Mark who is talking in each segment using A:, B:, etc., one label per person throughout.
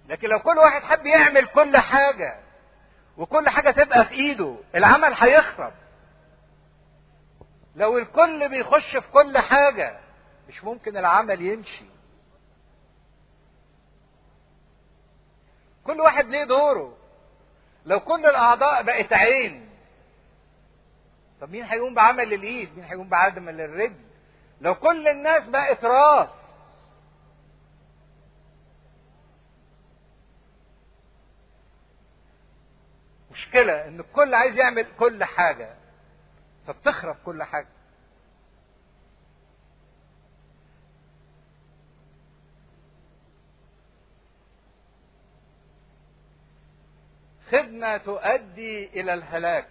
A: لكن لو كل واحد حب يعمل كل حاجة وكل حاجة تبقى في ايده العمل هيخرب لو الكل بيخش في كل حاجة مش ممكن العمل يمشي كل واحد ليه دوره لو كل الاعضاء بقت عين طب مين هيقوم بعمل الايد مين هيقوم بعمل الرجل لو كل الناس بقت راس مشكلة ان الكل عايز يعمل كل حاجة فبتخرب كل حاجة خدمة تؤدي إلى الهلاك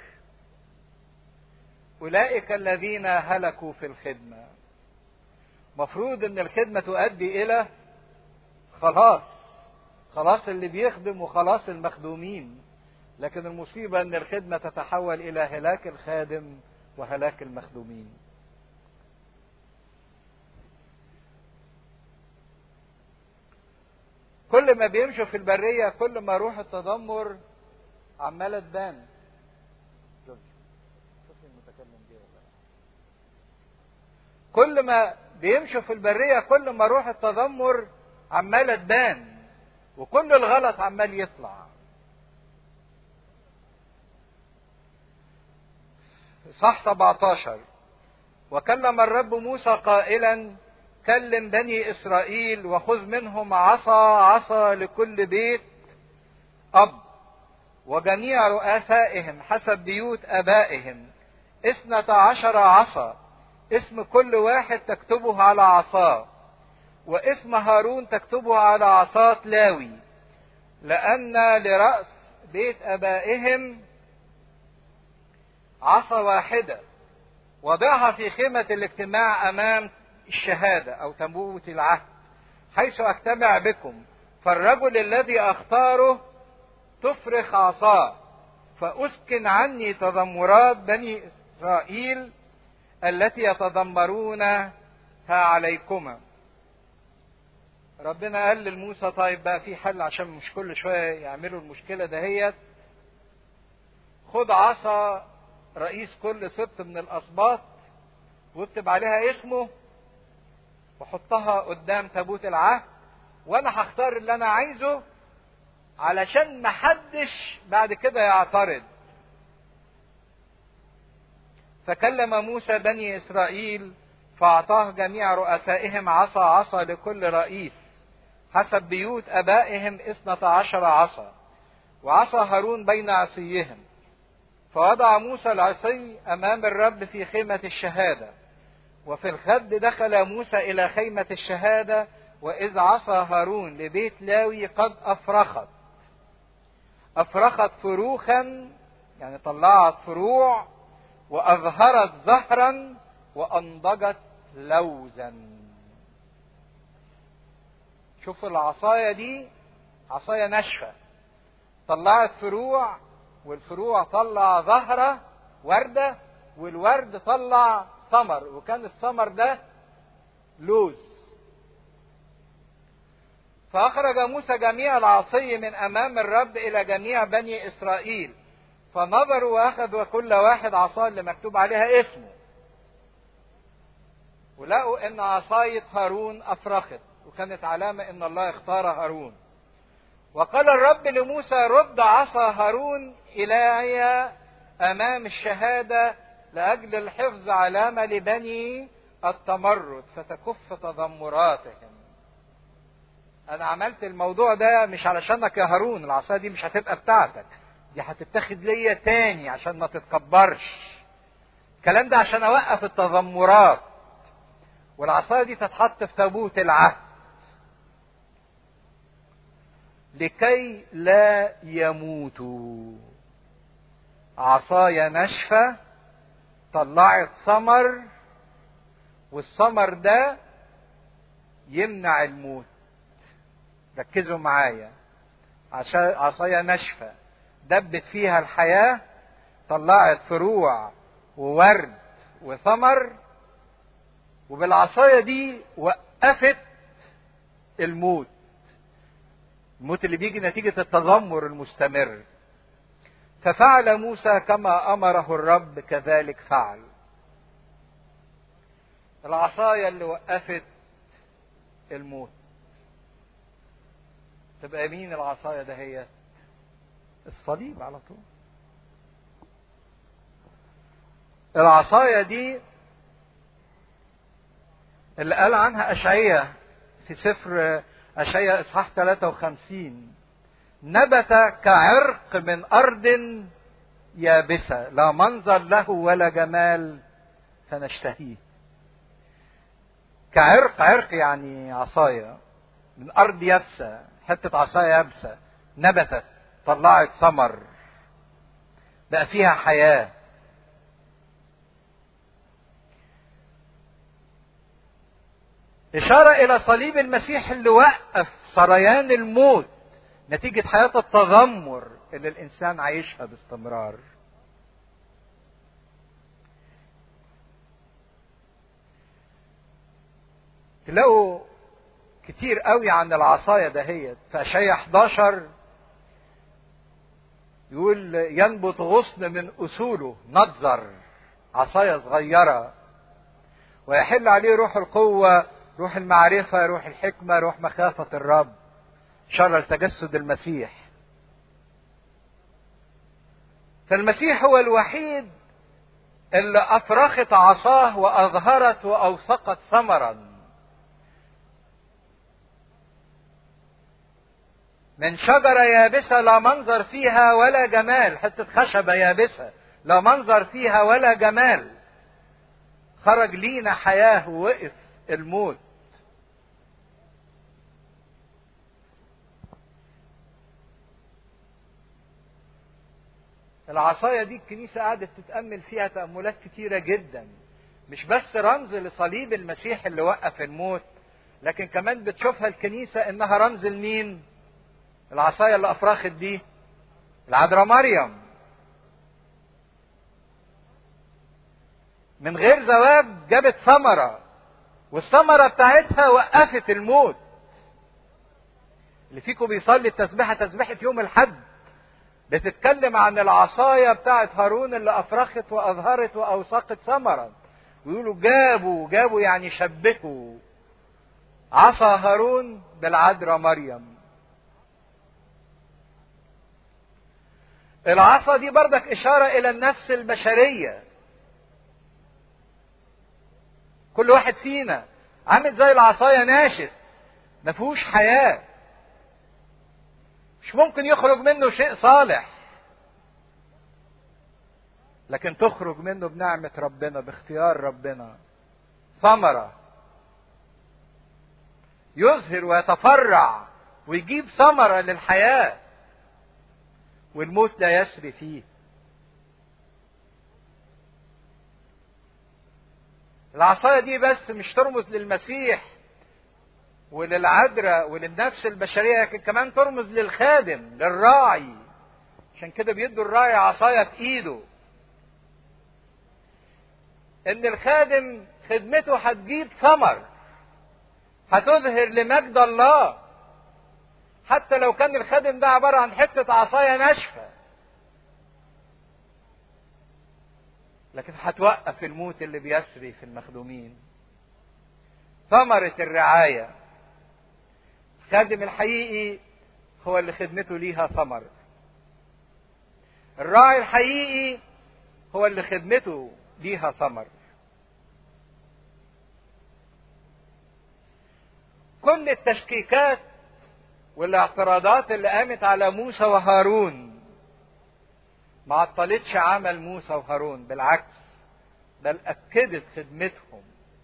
A: أولئك الذين هلكوا في الخدمة مفروض أن الخدمة تؤدي إلى خلاص خلاص اللي بيخدم وخلاص المخدومين لكن المصيبة أن الخدمة تتحول إلى هلاك الخادم وهلاك المخدومين كل ما بيمشوا في البرية كل ما روح التذمر عمالة تبان كل ما بيمشوا في البرية كل ما روح التذمر عمالة تبان وكل الغلط عمال يطلع صح 17 وكلم الرب موسى قائلا كلم بني إسرائيل وخذ منهم عصا عصا لكل بيت أب وجميع رؤسائهم حسب بيوت آبائهم اثنة عشر عصا اسم كل واحد تكتبه على عصاه واسم هارون تكتبه على عصاة لاوي لأن لرأس بيت آبائهم عصا واحدة وضعها في خيمة الاجتماع أمام الشهادة أو تابوت العهد حيث أجتمع بكم فالرجل الذي أختاره تفرخ عصاه فأسكن عني تذمرات بني إسرائيل التي يتذمرونها عليكما ربنا قال لموسى طيب بقى في حل عشان مش كل شوية يعملوا المشكلة دهيت خد عصا رئيس كل سبط من الأسباط واكتب عليها اسمه وحطها قدام تابوت العهد وانا هختار اللي انا عايزه علشان محدش بعد كده يعترض فكلم موسى بني اسرائيل فاعطاه جميع رؤسائهم عصا عصا لكل رئيس حسب بيوت ابائهم اثنة عشر عصا وعصا هارون بين عصيهم فوضع موسى العصي امام الرب في خيمة الشهادة وفي الخد دخل موسى إلى خيمة الشهادة وإذ عصا هارون لبيت لاوي قد أفرخت أفرخت فروخا يعني طلعت فروع وأظهرت زهرا وأنضجت لوزا شوف العصاية دي عصاية ناشفة طلعت فروع والفروع طلع زهرة وردة والورد طلع ثمر وكان الثمر ده لوز فأخرج موسى جميع العصي من أمام الرب إلى جميع بني إسرائيل فنظروا وأخذوا كل واحد عصا اللي مكتوب عليها اسمه ولقوا إن عصاية هارون أفرخت وكانت علامة إن الله اختار هارون وقال الرب لموسى رد عصا هارون إلي أمام الشهادة لأجل الحفظ علامة لبني التمرد فتكف تذمراتهم أنا عملت الموضوع ده مش علشانك يا هارون العصا دي مش هتبقى بتاعتك دي هتتاخد ليا تاني عشان ما تتكبرش الكلام ده عشان أوقف التذمرات والعصا دي تتحط في تابوت العهد لكي لا يموتوا عصايا ناشفه طلعت ثمر والثمر ده يمنع الموت ركزوا معايا عصاية ناشفة دبت فيها الحياة طلعت فروع وورد وثمر وبالعصاية دي وقفت الموت الموت اللي بيجي نتيجة التذمر المستمر ففعل موسى كما أمره الرب كذلك فعل العصاية اللي وقفت الموت تبقى مين العصاية ده هي الصليب على طول العصاية دي اللي قال عنها أشعية في سفر أشعية إصحاح 53 نبت كعرق من أرض يابسة لا منظر له ولا جمال فنشتهيه كعرق عرق يعني عصاية من أرض يابسة حتة عصاية يابسة نبتت طلعت ثمر بقى فيها حياة إشارة إلى صليب المسيح اللي وقف سريان الموت نتيجة حياة التذمر اللي الإنسان عايشها باستمرار. تلاقوا كتير قوي عن العصاية دهيت في أشعية 11 يقول ينبت غصن من أصوله نضزر عصاية صغيرة ويحل عليه روح القوة روح المعرفة روح الحكمة روح مخافة الرب شر تجسد المسيح فالمسيح هو الوحيد اللي أفرخت عصاه وأظهرت وأوثقت ثمرا من شجرة يابسة لا منظر فيها ولا جمال حتة خشبة يابسة لا منظر فيها ولا جمال خرج لينا حياة ووقف الموت العصاية دي الكنيسة قعدت تتأمل فيها تأملات كتيرة جدا مش بس رمز لصليب المسيح اللي وقف الموت لكن كمان بتشوفها الكنيسة انها رمز لمين العصاية اللي افرخت دي العذراء مريم من غير زواج جابت ثمرة والثمرة بتاعتها وقفت الموت اللي فيكم بيصلي التسبيحة تسبيحة يوم الحد بتتكلم عن العصاية بتاعت هارون اللي أفرخت وأظهرت وأوثقت ثمرا ويقولوا جابوا جابوا يعني شبكوا عصا هارون بالعذراء مريم العصا دي بردك إشارة إلى النفس البشرية كل واحد فينا عامل زي العصاية ناشف ما فيهوش حياة مش ممكن يخرج منه شيء صالح لكن تخرج منه بنعمة ربنا باختيار ربنا ثمرة يظهر ويتفرع ويجيب ثمرة للحياة والموت لا يسري فيه العصاية دي بس مش ترمز للمسيح وللعذراء وللنفس البشرية لكن كمان ترمز للخادم للراعي عشان كده بيدوا الراعي عصاية في ايده ان الخادم خدمته هتجيب ثمر هتظهر لمجد الله حتى لو كان الخادم ده عبارة عن حتة عصاية ناشفة لكن هتوقف الموت اللي بيسري في المخدومين ثمرة الرعاية الخادم الحقيقي هو اللي خدمته ليها ثمر الراعي الحقيقي هو اللي خدمته ليها ثمر كل التشكيكات والاعتراضات اللي قامت على موسى وهارون ما عطلتش عمل موسى وهارون بالعكس بل اكدت خدمتهم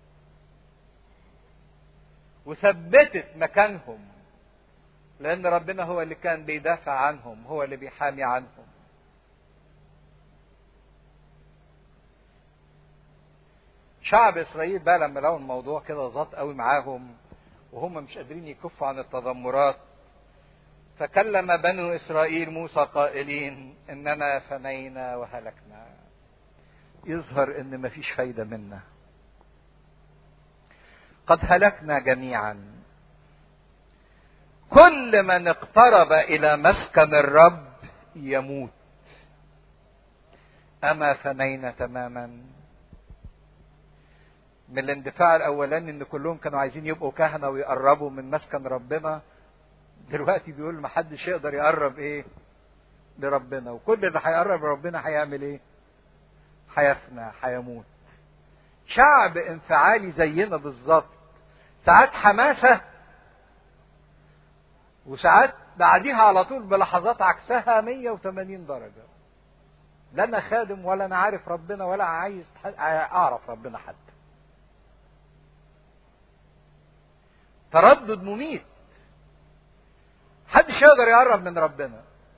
A: وثبتت مكانهم لان ربنا هو اللي كان بيدافع عنهم هو اللي بيحامي عنهم شعب اسرائيل بقى لما لقوا الموضوع كده ظبط قوي معاهم وهم مش قادرين يكفوا عن التذمرات فكلم بنو اسرائيل موسى قائلين اننا فنينا وهلكنا يظهر ان مفيش فايده منا قد هلكنا جميعا كل من اقترب الى مسكن الرب يموت اما فنينا تماما من الاندفاع الاولاني ان كلهم كانوا عايزين يبقوا كهنه ويقربوا من مسكن ربنا دلوقتي بيقول محدش يقدر يقرب ايه لربنا وكل اللي هيقرب لربنا هيعمل ايه هيفنى هيموت شعب انفعالي زينا بالظبط ساعات حماسه وساعات بعديها على طول بلحظات عكسها 180 درجه لا انا خادم ولا انا عارف ربنا ولا عايز اعرف ربنا حتى تردد مميت محدش يقدر يقرب من ربنا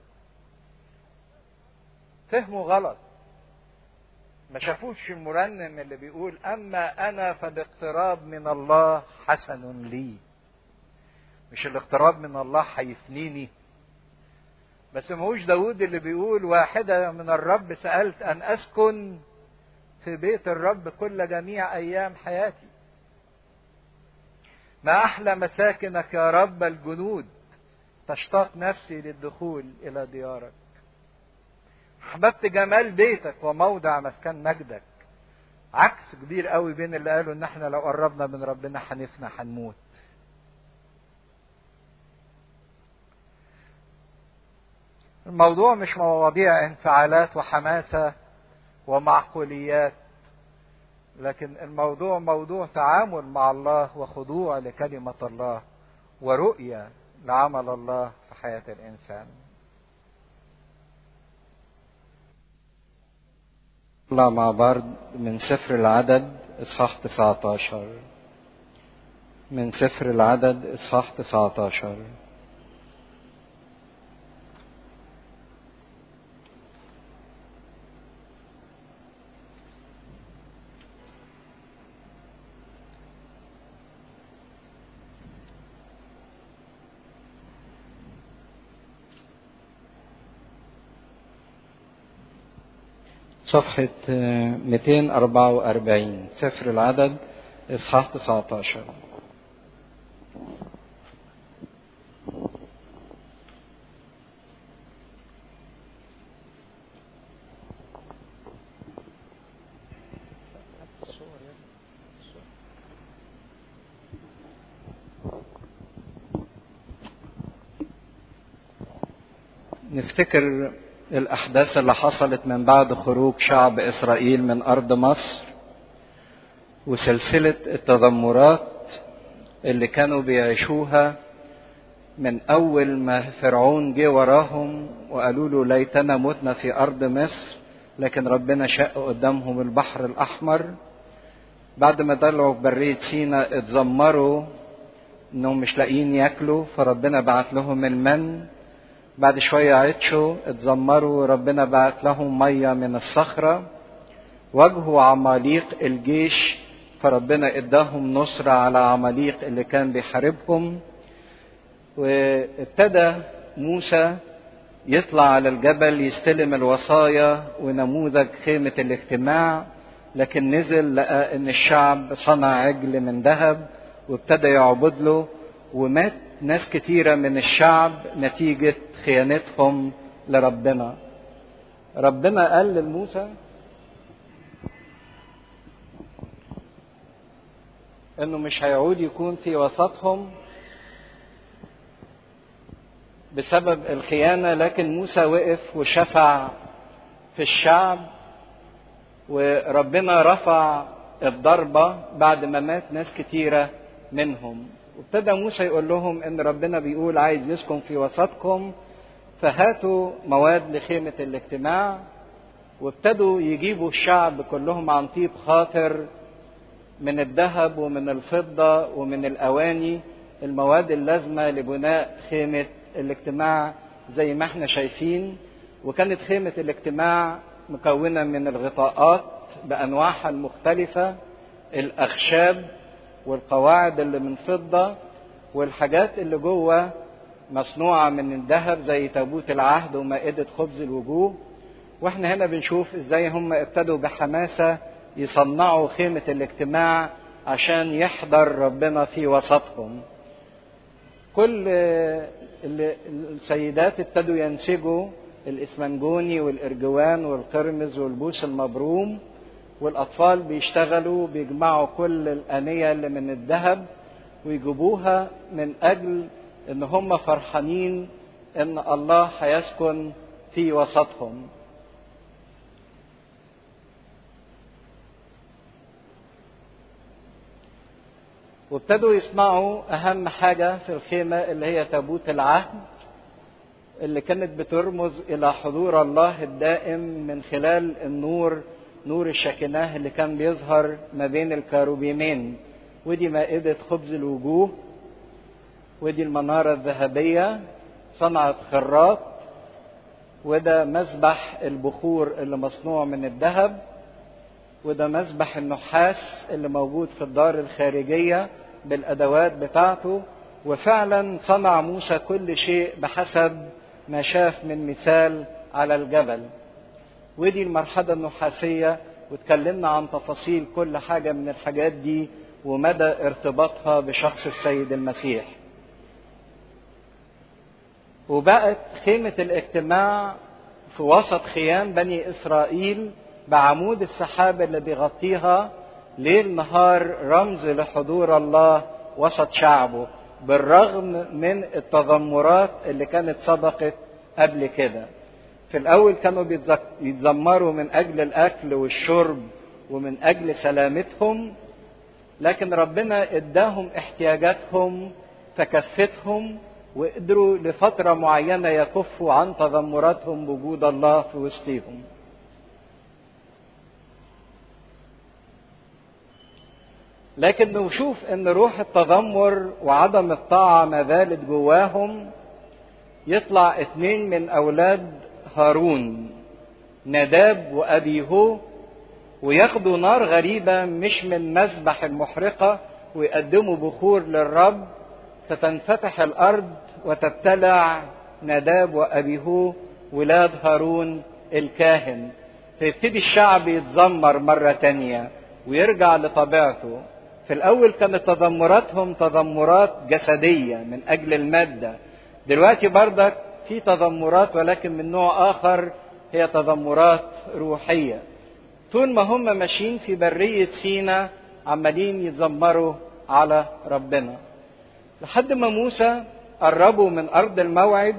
A: فهموا غلط ما شافوش المرنم اللي بيقول اما انا فالاقتراب من الله حسن لي مش الاقتراب من الله هيفنيني بس ماهوش داود اللي بيقول واحدة من الرب سألت أن أسكن في بيت الرب كل جميع أيام حياتي ما أحلى مساكنك يا رب الجنود تشتاق نفسي للدخول إلى ديارك أحببت جمال بيتك وموضع مسكن مجدك عكس كبير قوي بين اللي قالوا ان احنا لو قربنا من ربنا هنفنى هنموت الموضوع مش مواضيع انفعالات وحماسة ومعقوليات لكن الموضوع موضوع تعامل مع الله وخضوع لكلمة الله ورؤية لعمل الله في حياة الإنسان نطلع مع بعض من سفر العدد إصحاح 19 من سفر العدد إصحاح 19 صفحة 244 سفر العدد إصحاح 19 نفتكر الأحداث اللي حصلت من بعد خروج شعب إسرائيل من أرض مصر وسلسلة التذمرات اللي كانوا بيعيشوها من أول ما فرعون جه وراهم وقالوا له ليتنا متنا في أرض مصر لكن ربنا شق قدامهم البحر الأحمر بعد ما طلعوا في برية سينا اتذمروا انهم مش لاقيين ياكلوا فربنا بعت لهم المن بعد شوية عطشوا اتذمروا ربنا بعت لهم مية من الصخرة واجهوا عماليق الجيش فربنا اداهم نصرة على عماليق اللي كان بيحاربهم وابتدى موسى يطلع على الجبل يستلم الوصايا ونموذج خيمة الاجتماع لكن نزل لقى ان الشعب صنع عجل من ذهب وابتدى يعبد له ومات ناس كتيرة من الشعب نتيجة خيانتهم لربنا ربنا قال لموسى انه مش هيعود يكون في وسطهم بسبب الخيانة لكن موسى وقف وشفع في الشعب وربنا رفع الضربة بعد ما مات ناس كتيرة منهم وابتدى موسى يقول لهم ان ربنا بيقول عايز يسكن في وسطكم فهاتوا مواد لخيمة الاجتماع وابتدوا يجيبوا الشعب كلهم عن طيب خاطر من الذهب ومن الفضة ومن الأواني المواد اللازمة لبناء خيمة الاجتماع زي ما احنا شايفين وكانت خيمة الاجتماع مكونة من الغطاءات بأنواعها المختلفة الأخشاب والقواعد اللي من فضة والحاجات اللي جوه مصنوعة من الذهب زي تابوت العهد ومائدة خبز الوجوه واحنا هنا بنشوف ازاي هم ابتدوا بحماسة يصنعوا خيمة الاجتماع عشان يحضر ربنا في وسطهم
B: كل السيدات ابتدوا ينسجوا الاسمنجوني والارجوان والقرمز والبوس المبروم والاطفال بيشتغلوا بيجمعوا كل الانيه اللي من الذهب ويجيبوها من اجل ان هم فرحانين ان الله هيسكن في وسطهم وابتدوا يصنعوا اهم حاجه في الخيمه اللي هي تابوت العهد اللي كانت بترمز الى حضور الله الدائم من خلال النور نور الشكناه اللي كان بيظهر ما بين الكاروبيمين ودي مائدة خبز الوجوه ودي المنارة الذهبية صنعت خراط وده مسبح البخور اللي مصنوع من الذهب وده مسبح النحاس اللي موجود في الدار الخارجية بالأدوات بتاعته وفعلا صنع موسى كل شيء بحسب ما شاف من مثال على الجبل ودي المرحلة النحاسية واتكلمنا عن تفاصيل كل حاجة من الحاجات دي ومدى ارتباطها بشخص السيد المسيح وبقت خيمة الاجتماع في وسط خيام بني إسرائيل بعمود السحاب اللي بيغطيها ليل نهار رمز لحضور الله وسط شعبه بالرغم من التذمرات اللي كانت سبقت قبل كده في الأول كانوا بيتذمروا من أجل الأكل والشرب ومن أجل سلامتهم لكن ربنا اداهم احتياجاتهم فكفتهم وقدروا لفترة معينة يكفوا عن تذمراتهم بوجود الله في وسطهم لكن نشوف ان روح التذمر وعدم الطاعة ما زالت جواهم يطلع اتنين من اولاد هارون نداب وابيهو وياخدوا نار غريبة مش من مذبح المحرقة ويقدموا بخور للرب فتنفتح الارض وتبتلع نداب وابيهو ولاد هارون الكاهن فيبتدي الشعب يتذمر مرة تانية ويرجع لطبيعته في الأول كانت تذمراتهم تذمرات جسدية من أجل المادة دلوقتي بردك في تذمرات ولكن من نوع آخر هي تذمرات روحية طول ما هم ماشيين في برية سينا عمالين يتذمروا على ربنا لحد ما موسى قربوا من أرض الموعد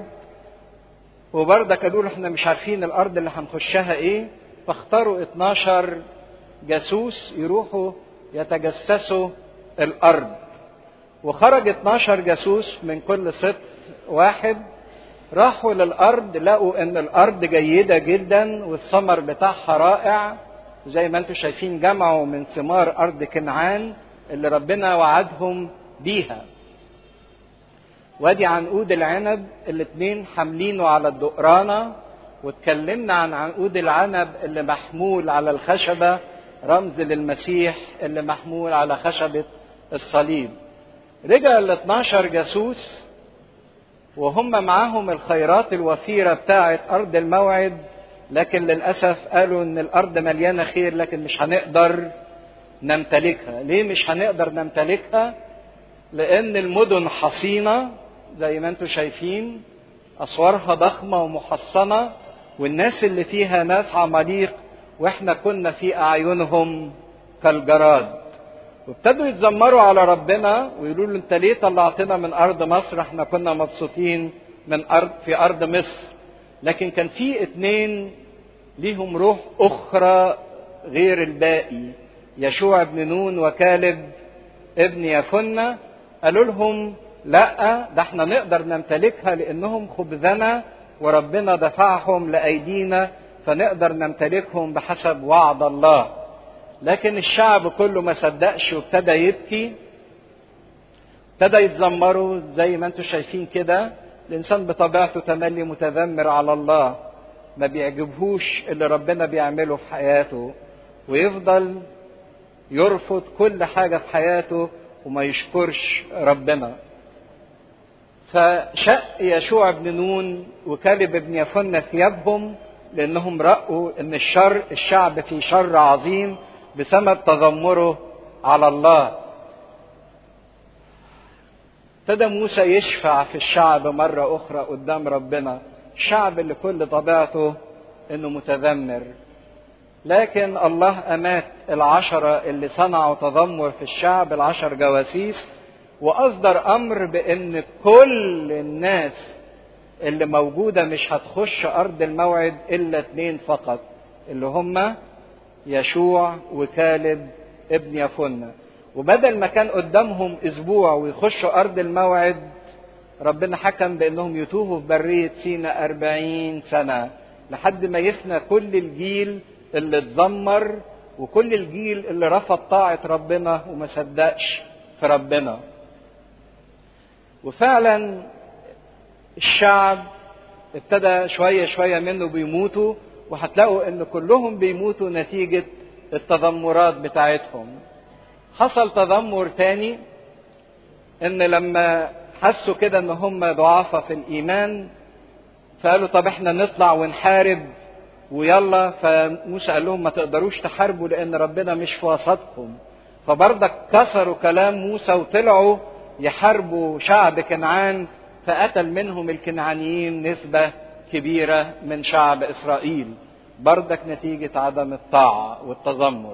B: وبردك قالوا له احنا مش عارفين الأرض اللي هنخشها ايه فاختاروا 12 جاسوس يروحوا يتجسسوا الارض وخرج 12 جاسوس من كل سبط واحد راحوا للارض لقوا ان الارض جيده جدا والثمر بتاعها رائع زي ما انتم شايفين جمعوا من ثمار ارض كنعان اللي ربنا وعدهم بيها وادي عنقود العنب الاتنين حاملينه على الدقرانه واتكلمنا عن عنقود العنب اللي محمول على الخشبه رمز للمسيح اللي محمول على خشبة الصليب رجع ال 12 جاسوس وهم معاهم الخيرات الوفيرة بتاعة أرض الموعد لكن للأسف قالوا إن الأرض مليانة خير لكن مش هنقدر نمتلكها ليه مش هنقدر نمتلكها لأن المدن حصينة زي ما انتم شايفين أسوارها ضخمة ومحصنة والناس اللي فيها ناس عماليق واحنا كنا في اعينهم كالجراد وابتدوا يتذمروا على ربنا ويقولوا له انت ليه طلعتنا من ارض مصر احنا كنا مبسوطين من ارض في ارض مصر لكن كان في اتنين ليهم روح اخرى غير الباقي يشوع بن نون وكالب ابن يفنة قالوا لهم لا ده احنا نقدر نمتلكها لانهم خبزنا وربنا دفعهم لايدينا فنقدر نمتلكهم بحسب وعد الله لكن الشعب كله ما صدقش وابتدى يبكي ابتدى يتذمروا زي ما انتم شايفين كده الانسان بطبيعته تملي متذمر على الله ما بيعجبهوش اللي ربنا بيعمله في حياته ويفضل يرفض كل حاجة في حياته وما يشكرش ربنا فشق يشوع بن نون وكالب بن يفن ثيابهم لانهم رأوا ان الشر الشعب في شر عظيم بسبب تذمره على الله ابتدى موسى يشفع في الشعب مرة أخرى قدام ربنا الشعب اللي كل طبيعته إنه متذمر لكن الله أمات العشرة اللي صنعوا تذمر في الشعب العشر جواسيس وأصدر أمر بأن كل الناس اللي موجودة مش هتخش أرض الموعد إلا اتنين فقط اللي هم يشوع وكالب ابن يفنة وبدل ما كان قدامهم أسبوع ويخشوا أرض الموعد ربنا حكم بأنهم يتوهوا في برية سينا أربعين سنة لحد ما يفنى كل الجيل اللي اتذمر وكل الجيل اللي رفض طاعة ربنا وما صدقش في ربنا وفعلا الشعب ابتدى شوية شوية منه بيموتوا وهتلاقوا ان كلهم بيموتوا نتيجة التذمرات بتاعتهم حصل تذمر تاني ان لما حسوا كده ان هم ضعافة في الايمان فقالوا طب احنا نطلع ونحارب ويلا فموسى قال لهم ما تقدروش تحاربوا لان ربنا مش في وسطكم فبرضك كسروا كلام موسى وطلعوا يحاربوا شعب كنعان فقتل منهم الكنعانيين نسبة كبيرة من شعب إسرائيل بردك نتيجة عدم الطاعة والتذمر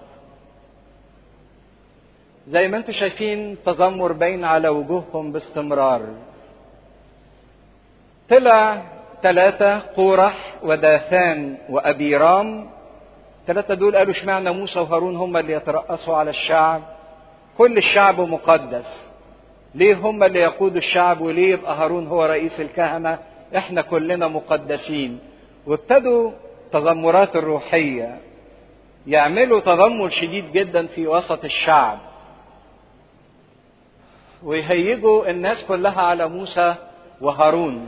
B: زي ما انتم شايفين تذمر باين على وجوههم باستمرار طلع ثلاثة قورح وداثان وأبيرام ثلاثة دول قالوا اشمعنى موسى وهارون هم اللي يترأسوا على الشعب كل الشعب مقدس ليه هم اللي يقودوا الشعب وليه يبقى هارون هو رئيس الكهنة احنا كلنا مقدسين وابتدوا تذمرات الروحية يعملوا تذمر شديد جدا في وسط الشعب ويهيجوا الناس كلها على موسى وهارون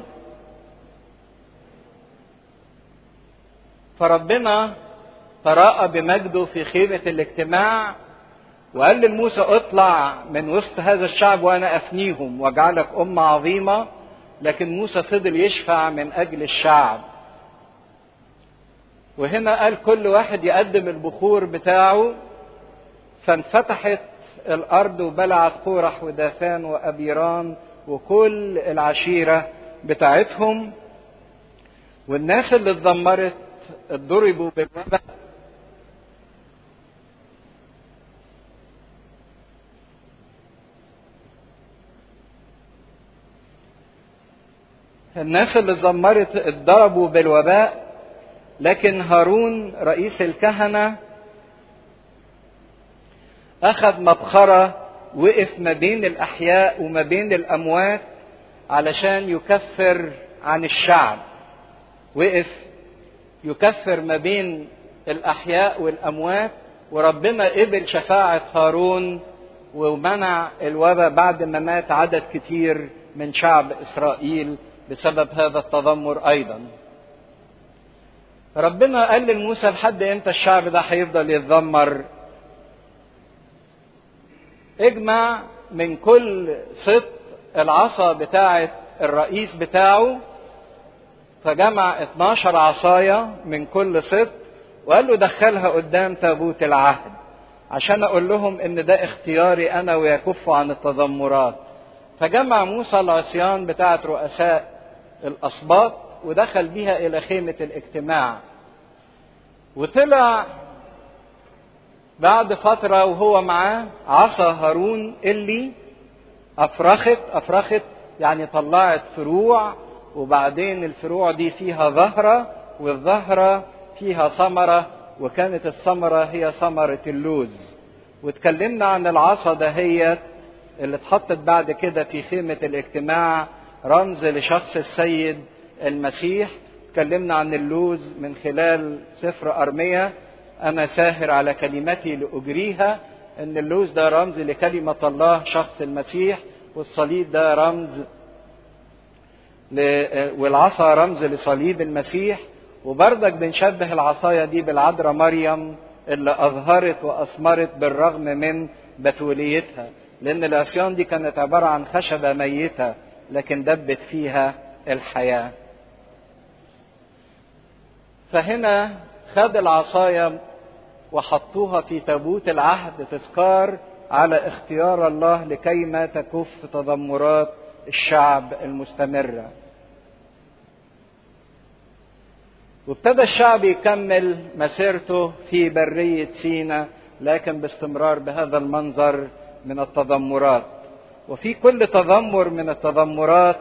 B: فربنا تراءى بمجده في خيمة الاجتماع وقال لموسى اطلع من وسط هذا الشعب وانا افنيهم واجعلك امه عظيمه لكن موسى فضل يشفع من اجل الشعب وهنا قال كل واحد يقدم البخور بتاعه فانفتحت الارض وبلعت قورح وداثان وابيران وكل العشيره بتاعتهم والناس اللي اتذمرت اتضربوا بالوباء الناس اللي اتذمرت اتضربوا بالوباء لكن هارون رئيس الكهنة أخذ مبخرة وقف ما بين الأحياء وما بين الأموات علشان يكفر عن الشعب وقف يكفر ما بين الأحياء والأموات وربنا قبل شفاعة هارون ومنع الوباء بعد ما مات عدد كتير من شعب إسرائيل بسبب هذا التذمر ايضا ربنا قال لموسى لحد امتى الشعب ده هيفضل يتذمر اجمع من كل ست العصا بتاعه الرئيس بتاعه فجمع 12 عصاية من كل ست وقال له دخلها قدام تابوت العهد عشان اقول لهم ان ده اختياري انا ويكفوا عن التذمرات فجمع موسى العصيان بتاعه رؤساء الأسباط ودخل بها إلى خيمة الاجتماع وطلع بعد فترة وهو معاه عصا هارون اللي أفرخت أفرخت يعني طلعت فروع وبعدين الفروع دي فيها زهرة والزهرة فيها ثمرة وكانت الثمرة هي ثمرة اللوز واتكلمنا عن العصا دهيت اللي اتحطت بعد كده في خيمة الاجتماع رمز لشخص السيد المسيح اتكلمنا عن اللوز من خلال سفر أرمية أنا ساهر على كلمتي لأجريها إن اللوز ده رمز لكلمة الله شخص المسيح والصليب ده رمز ل... والعصا رمز لصليب المسيح وبردك بنشبه العصاية دي بالعذراء مريم اللي أظهرت وأثمرت بالرغم من بتوليتها لأن العصيان دي كانت عبارة عن خشبة ميتة لكن دبت فيها الحياة فهنا خد العصاية وحطوها في تابوت العهد تذكار على اختيار الله لكي ما تكف تذمرات الشعب المستمرة وابتدى الشعب يكمل مسيرته في برية سينا لكن باستمرار بهذا المنظر من التذمرات وفي كل تذمر من التذمرات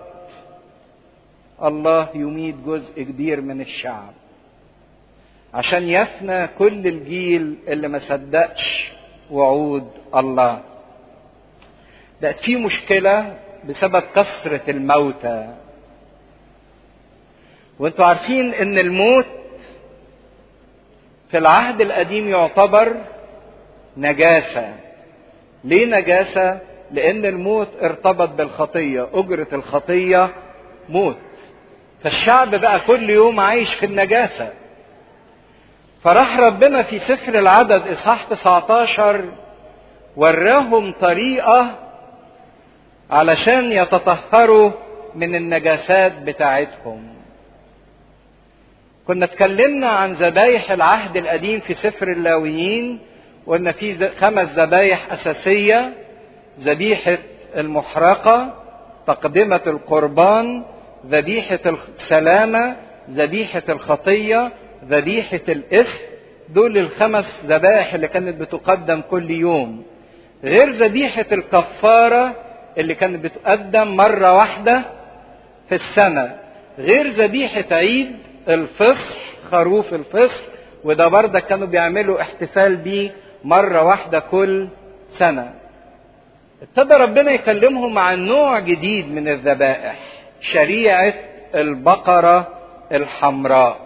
B: الله يميت جزء كبير من الشعب عشان يفنى كل الجيل اللي ما صدقش وعود الله بقت في مشكلة بسبب كثرة الموتى وانتوا عارفين ان الموت في العهد القديم يعتبر نجاسة ليه نجاسة لان الموت ارتبط بالخطية اجرة الخطية موت فالشعب بقى كل يوم عايش في النجاسة فراح ربنا في سفر العدد اصحاح 19 وراهم طريقة علشان يتطهروا من النجاسات بتاعتهم كنا اتكلمنا عن ذبايح العهد القديم في سفر اللاويين وان في خمس ذبايح اساسيه ذبيحه المحرقه تقدمه القربان ذبيحه السلامه ذبيحه الخطيه ذبيحه الاثم دول الخمس ذبائح اللي كانت بتقدم كل يوم غير ذبيحه الكفاره اللي كانت بتقدم مره واحده في السنه غير ذبيحه عيد الفصح خروف الفصح وده برضه كانوا بيعملوا احتفال بيه مرة واحدة كل سنة ابتدى ربنا يكلمهم عن نوع جديد من الذبائح شريعة البقرة الحمراء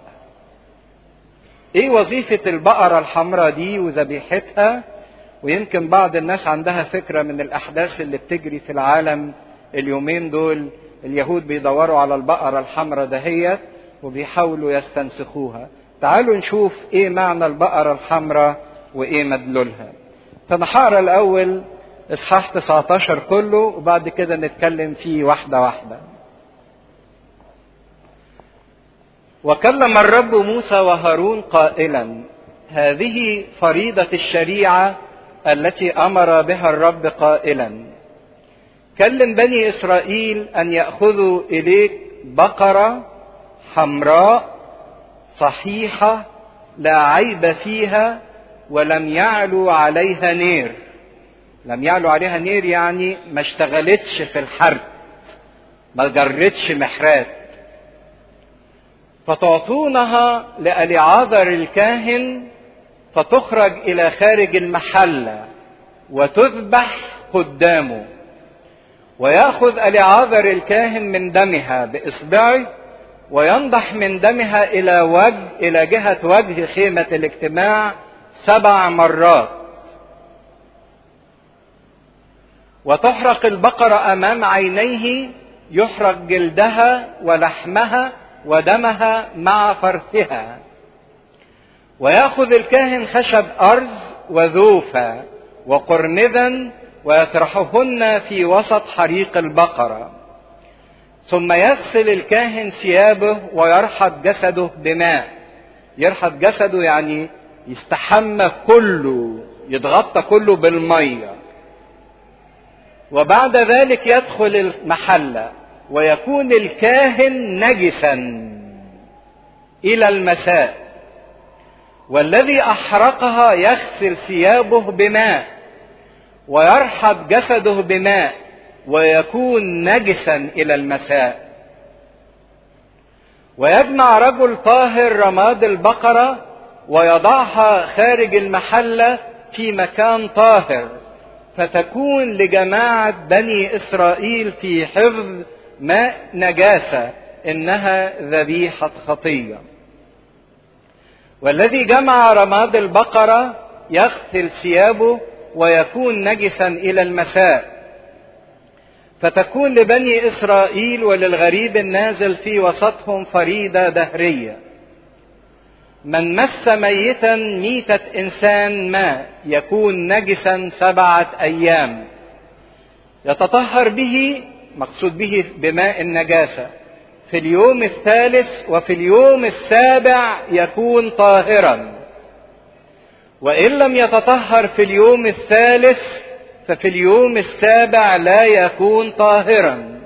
B: ايه وظيفة البقرة الحمراء دي وذبيحتها ويمكن بعض الناس عندها فكرة من الأحداث اللي بتجري في العالم اليومين دول اليهود بيدوروا على البقرة الحمراء دهيت وبيحاولوا يستنسخوها تعالوا نشوف ايه معنى البقرة الحمراء وايه مدلولها فانا هقرا الاول اصحاح 19 كله وبعد كده نتكلم فيه واحدة واحدة وكلم الرب موسى وهارون قائلا هذه فريضة الشريعة التي أمر بها الرب قائلا كلم بني إسرائيل أن يأخذوا إليك بقرة حمراء صحيحة لا عيب فيها ولم يعلو عليها نير لم يعلو عليها نير يعني ما اشتغلتش في الحرب ما جرتش محرات فتعطونها لألعاذر الكاهن فتخرج إلى خارج المحلة وتذبح قدامه ويأخذ ألعاذر الكاهن من دمها بإصبعه وينضح من دمها إلى وجه إلى جهة وجه خيمة الاجتماع سبع مرات وتحرق البقرة أمام عينيه يحرق جلدها ولحمها ودمها مع فرثها ويأخذ الكاهن خشب أرز وذوفا وقرنذا ويطرحهن في وسط حريق البقرة ثم يغسل الكاهن ثيابه ويرحط جسده بماء يرحط جسده يعني يستحمى كله يتغطى كله بالميه وبعد ذلك يدخل المحله ويكون الكاهن نجسا الى المساء والذي احرقها يغسل ثيابه بماء ويرحب جسده بماء ويكون نجسا الى المساء ويجمع رجل طاهر رماد البقره ويضعها خارج المحله في مكان طاهر فتكون لجماعه بني اسرائيل في حفظ ماء نجاسه انها ذبيحه خطيه والذي جمع رماد البقره يغسل ثيابه ويكون نجسا الى المساء فتكون لبني اسرائيل وللغريب النازل في وسطهم فريده دهريه من مس ميتا ميتة إنسان ما يكون نجسا سبعة أيام يتطهر به مقصود به بماء النجاسة في اليوم الثالث وفي اليوم السابع يكون طاهرا وإن لم يتطهر في اليوم الثالث ففي اليوم السابع لا يكون طاهرا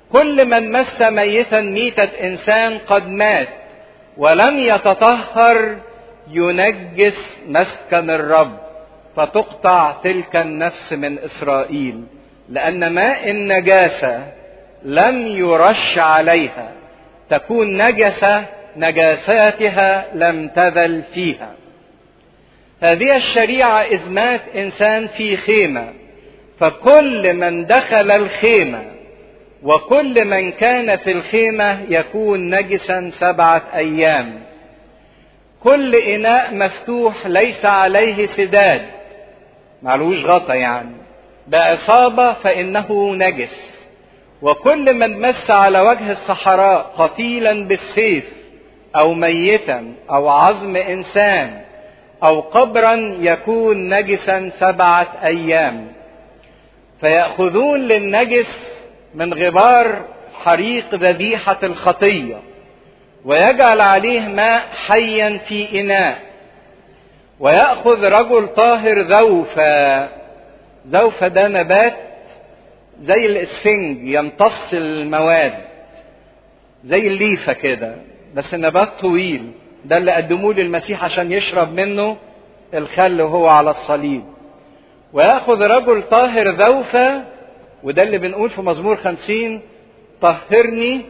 B: كل من مس ميتا ميتة إنسان قد مات ولم يتطهر ينجس مسكن الرب فتقطع تلك النفس من إسرائيل لأن ماء النجاسة لم يرش عليها تكون نجسة نجاساتها لم تذل فيها هذه الشريعة إذ مات إنسان في خيمة فكل من دخل الخيمة وكل من كان في الخيمة يكون نجسا سبعة أيام كل إناء مفتوح ليس عليه سداد معلوش غطا يعني بعصابة فإنه نجس وكل من مس على وجه الصحراء قتيلا بالسيف أو ميتا أو عظم إنسان أو قبرا يكون نجسا سبعة أيام فيأخذون للنجس من غبار حريق ذبيحة الخطية ويجعل عليه ماء حيا في إناء ويأخذ رجل طاهر ذوفا ذوفا ده نبات زي الاسفنج يمتص المواد زي الليفة كده بس نبات طويل ده اللي قدموه للمسيح عشان يشرب منه الخل وهو على الصليب ويأخذ رجل طاهر ذوفا وده اللي بنقول في مزمور خمسين طهرني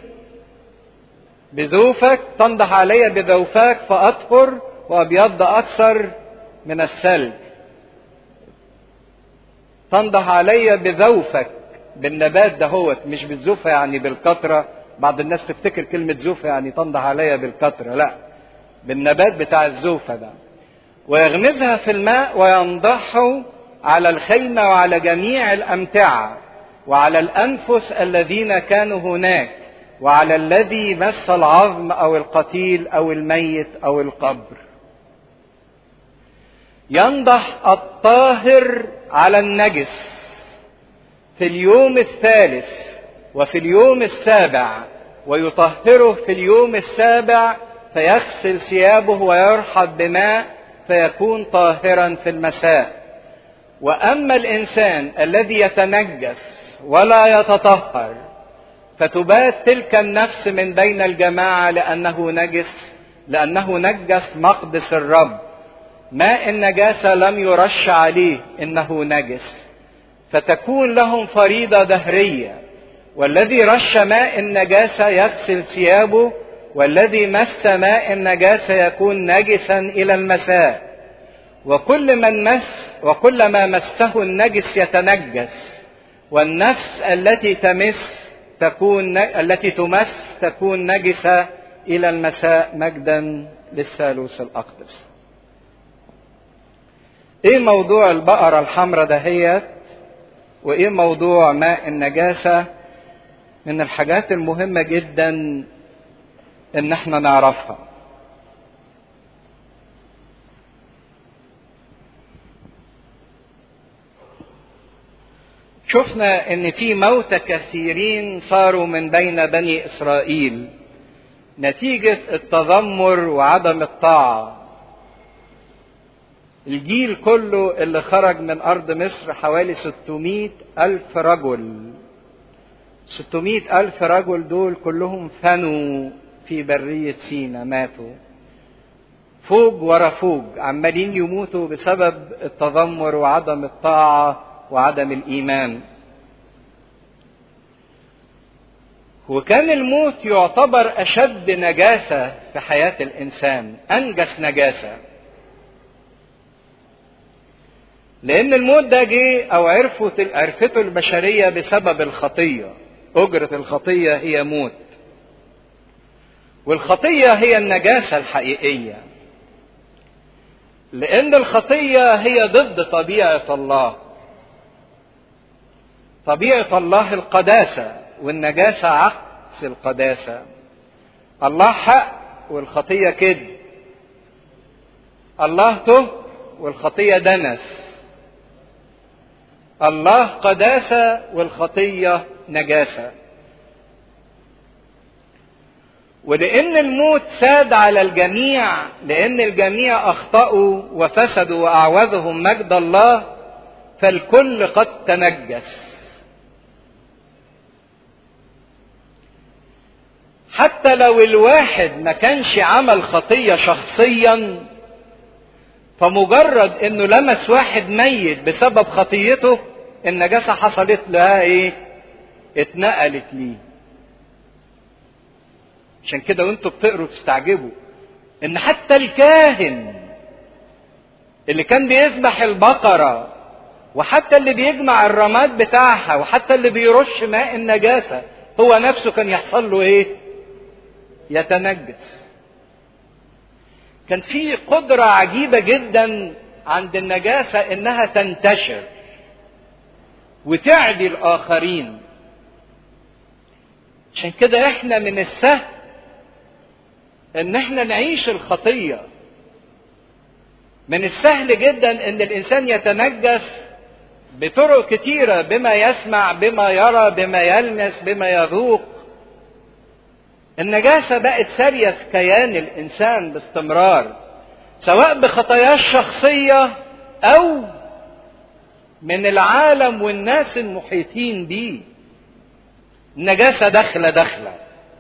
B: بذوفك تنضح علي بذوفاك فأطهر وأبيض أكثر من الثلج تنضح علي بذوفك بالنبات دهوت مش بالزوفة يعني بالكثرة بعض الناس تفتكر كلمة زوفة يعني تنضح عليا بالكثرة لا بالنبات بتاع الزوفة ده ويغمزها في الماء وينضحه على الخيمة وعلى جميع الأمتعة وعلى الأنفس الذين كانوا هناك وعلى الذي مس العظم أو القتيل أو الميت أو القبر ينضح الطاهر على النجس في اليوم الثالث وفي اليوم السابع ويطهره في اليوم السابع فيغسل ثيابه ويرحب بماء فيكون طاهرا في المساء واما الانسان الذي يتنجس ولا يتطهر فتبات تلك النفس من بين الجماعه لانه نجس لانه نجس مقدس الرب ماء النجاسه لم يرش عليه انه نجس فتكون لهم فريضه دهريه والذي رش ماء النجاسه يغسل ثيابه والذي مس ماء النجاسه يكون نجسا الى المساء وكل من مس وكل ما مسه النجس يتنجس والنفس التي تمس تكون التي تمس تكون نجسه الى المساء مجدا للثالوث الاقدس ايه موضوع البقره الحمراء دهيت وايه موضوع ماء النجاسه من الحاجات المهمه جدا ان احنا نعرفها شفنا ان في موتى كثيرين صاروا من بين بني اسرائيل نتيجه التذمر وعدم الطاعه الجيل كله اللي خرج من أرض مصر حوالي 600 ألف رجل 600 ألف رجل دول كلهم فنوا في برية سينا ماتوا فوج ورا فوج عمالين يموتوا بسبب التذمر وعدم الطاعة وعدم الإيمان وكان الموت يعتبر أشد نجاسة في حياة الإنسان أنجس نجاسة لأن الموت ده جه أو عرفت عرفته البشرية بسبب الخطية أجرة الخطية هي موت والخطية هي النجاسة الحقيقية لأن الخطية هي ضد طبيعة الله طبيعة الله القداسة والنجاسة عكس القداسة الله حق والخطية كذب الله طهر والخطية دنس الله قداسة والخطية نجاسة ولأن الموت ساد على الجميع لأن الجميع أخطأوا وفسدوا وأعوذهم مجد الله فالكل قد تنجس حتى لو الواحد ما كانش عمل خطية شخصيا فمجرد انه لمس واحد ميت بسبب خطيته النجاسة حصلت لها ايه اتنقلت ليه عشان كده وانتوا بتقروا تستعجبوا ان حتى الكاهن اللي كان بيذبح البقرة وحتى اللي بيجمع الرماد بتاعها وحتى اللي بيرش ماء النجاسة هو نفسه كان يحصل له ايه يتنجس كان في قدرة عجيبة جدا عند النجاسة انها تنتشر وتعدي الاخرين عشان كده احنا من السهل ان احنا نعيش الخطية من السهل جدا ان الانسان يتنجس بطرق كتيرة بما يسمع بما يرى بما يلمس بما يذوق النجاسة بقت سارية في كيان الإنسان باستمرار سواء بخطاياه الشخصية أو من العالم والناس المحيطين بيه النجاسة داخلة داخلة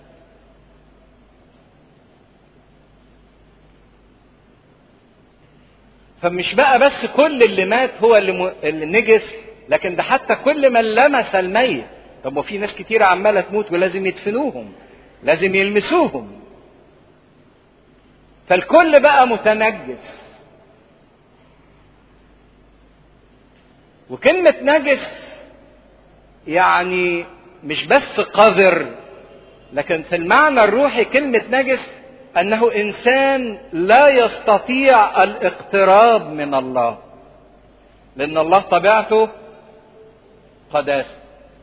B: فمش بقى بس كل اللي مات هو اللي, م... اللي نجس لكن ده حتى كل من لمس الميت طب وفي ناس كتير عمالة تموت ولازم يدفنوهم لازم يلمسوهم فالكل بقى متنجس وكلمة نجس يعني مش بس قذر لكن في المعنى الروحي كلمة نجس أنه إنسان لا يستطيع الاقتراب من الله لأن الله طبيعته قداسة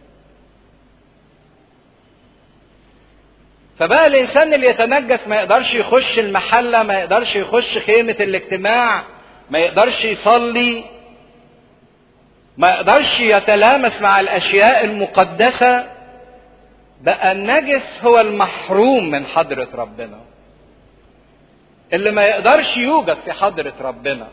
B: فبقى الانسان اللي يتنجس ما يقدرش يخش المحله ما يقدرش يخش خيمه الاجتماع ما يقدرش يصلي ما يقدرش يتلامس مع الاشياء المقدسه بقى النجس هو المحروم من حضره ربنا اللي ما يقدرش يوجد في حضره ربنا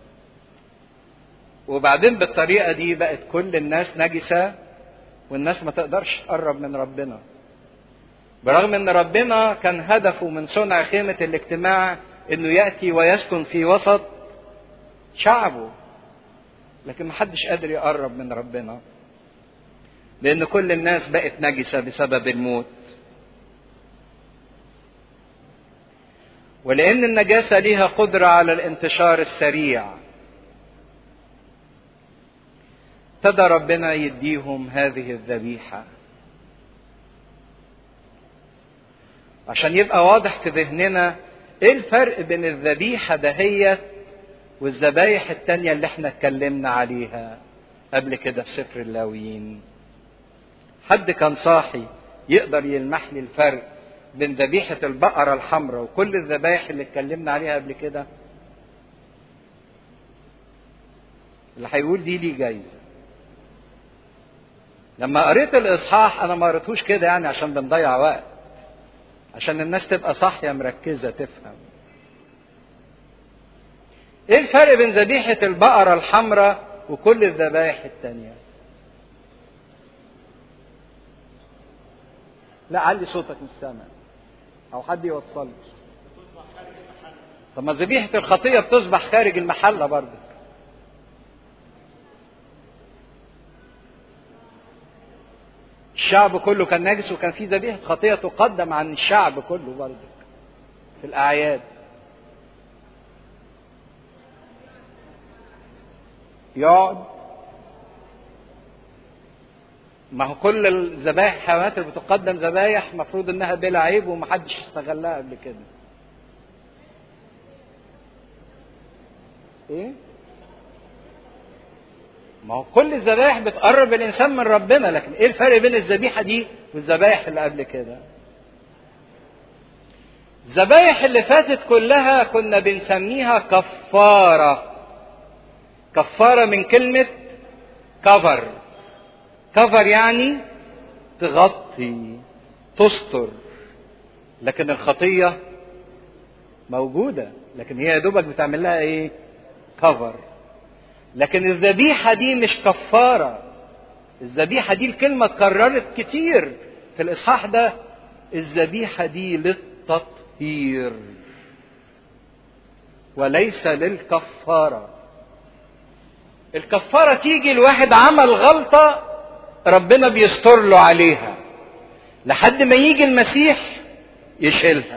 B: وبعدين بالطريقه دي بقت كل الناس نجسه والناس ما تقدرش تقرب من ربنا برغم ان ربنا كان هدفه من صنع خيمة الاجتماع انه يأتي ويسكن في وسط شعبه لكن محدش قادر يقرب من ربنا لان كل الناس بقت نجسة بسبب الموت ولان النجاسة ليها قدرة على الانتشار السريع ابتدى ربنا يديهم هذه الذبيحه عشان يبقى واضح في ذهننا ايه الفرق بين الذبيحة دهيت والذبايح التانية اللي احنا اتكلمنا عليها قبل كده في سفر اللاويين حد كان صاحي يقدر يلمح لي الفرق بين ذبيحة البقرة الحمراء وكل الذبايح اللي اتكلمنا عليها قبل كده اللي هيقول دي ليه جايزة لما قريت الإصحاح أنا ما قريتهوش كده يعني عشان بنضيع وقت عشان الناس تبقى صاحية مركزة تفهم ايه الفرق بين ذبيحة البقرة الحمراء وكل الذبائح التانية لا علي صوتك من السماء او حد يوصل طب ما ذبيحة الخطية بتصبح خارج المحلة برضه الشعب كله كان نجس وكان في ذبيحة خطية تقدم عن الشعب كله برضه في الأعياد يقعد ما هو كل الذبائح الحيوانات اللي بتقدم ذبايح مفروض انها بلا عيب ومحدش استغلها قبل كده ايه ما هو كل الذبائح بتقرب الانسان من ربنا لكن ايه الفرق بين الذبيحه دي والذبائح اللي قبل كده الذبائح اللي فاتت كلها كنا بنسميها كفاره كفاره من كلمه كفر كفر يعني تغطي تستر لكن الخطيه موجوده لكن هي يا دوبك بتعمل لها ايه كفر لكن الذبيحة دي مش كفارة الذبيحة دي الكلمة اتكررت كتير في الإصحاح ده الذبيحة دي للتطهير وليس للكفارة الكفارة تيجي الواحد عمل غلطة ربنا بيستر له عليها لحد ما يجي المسيح يشيلها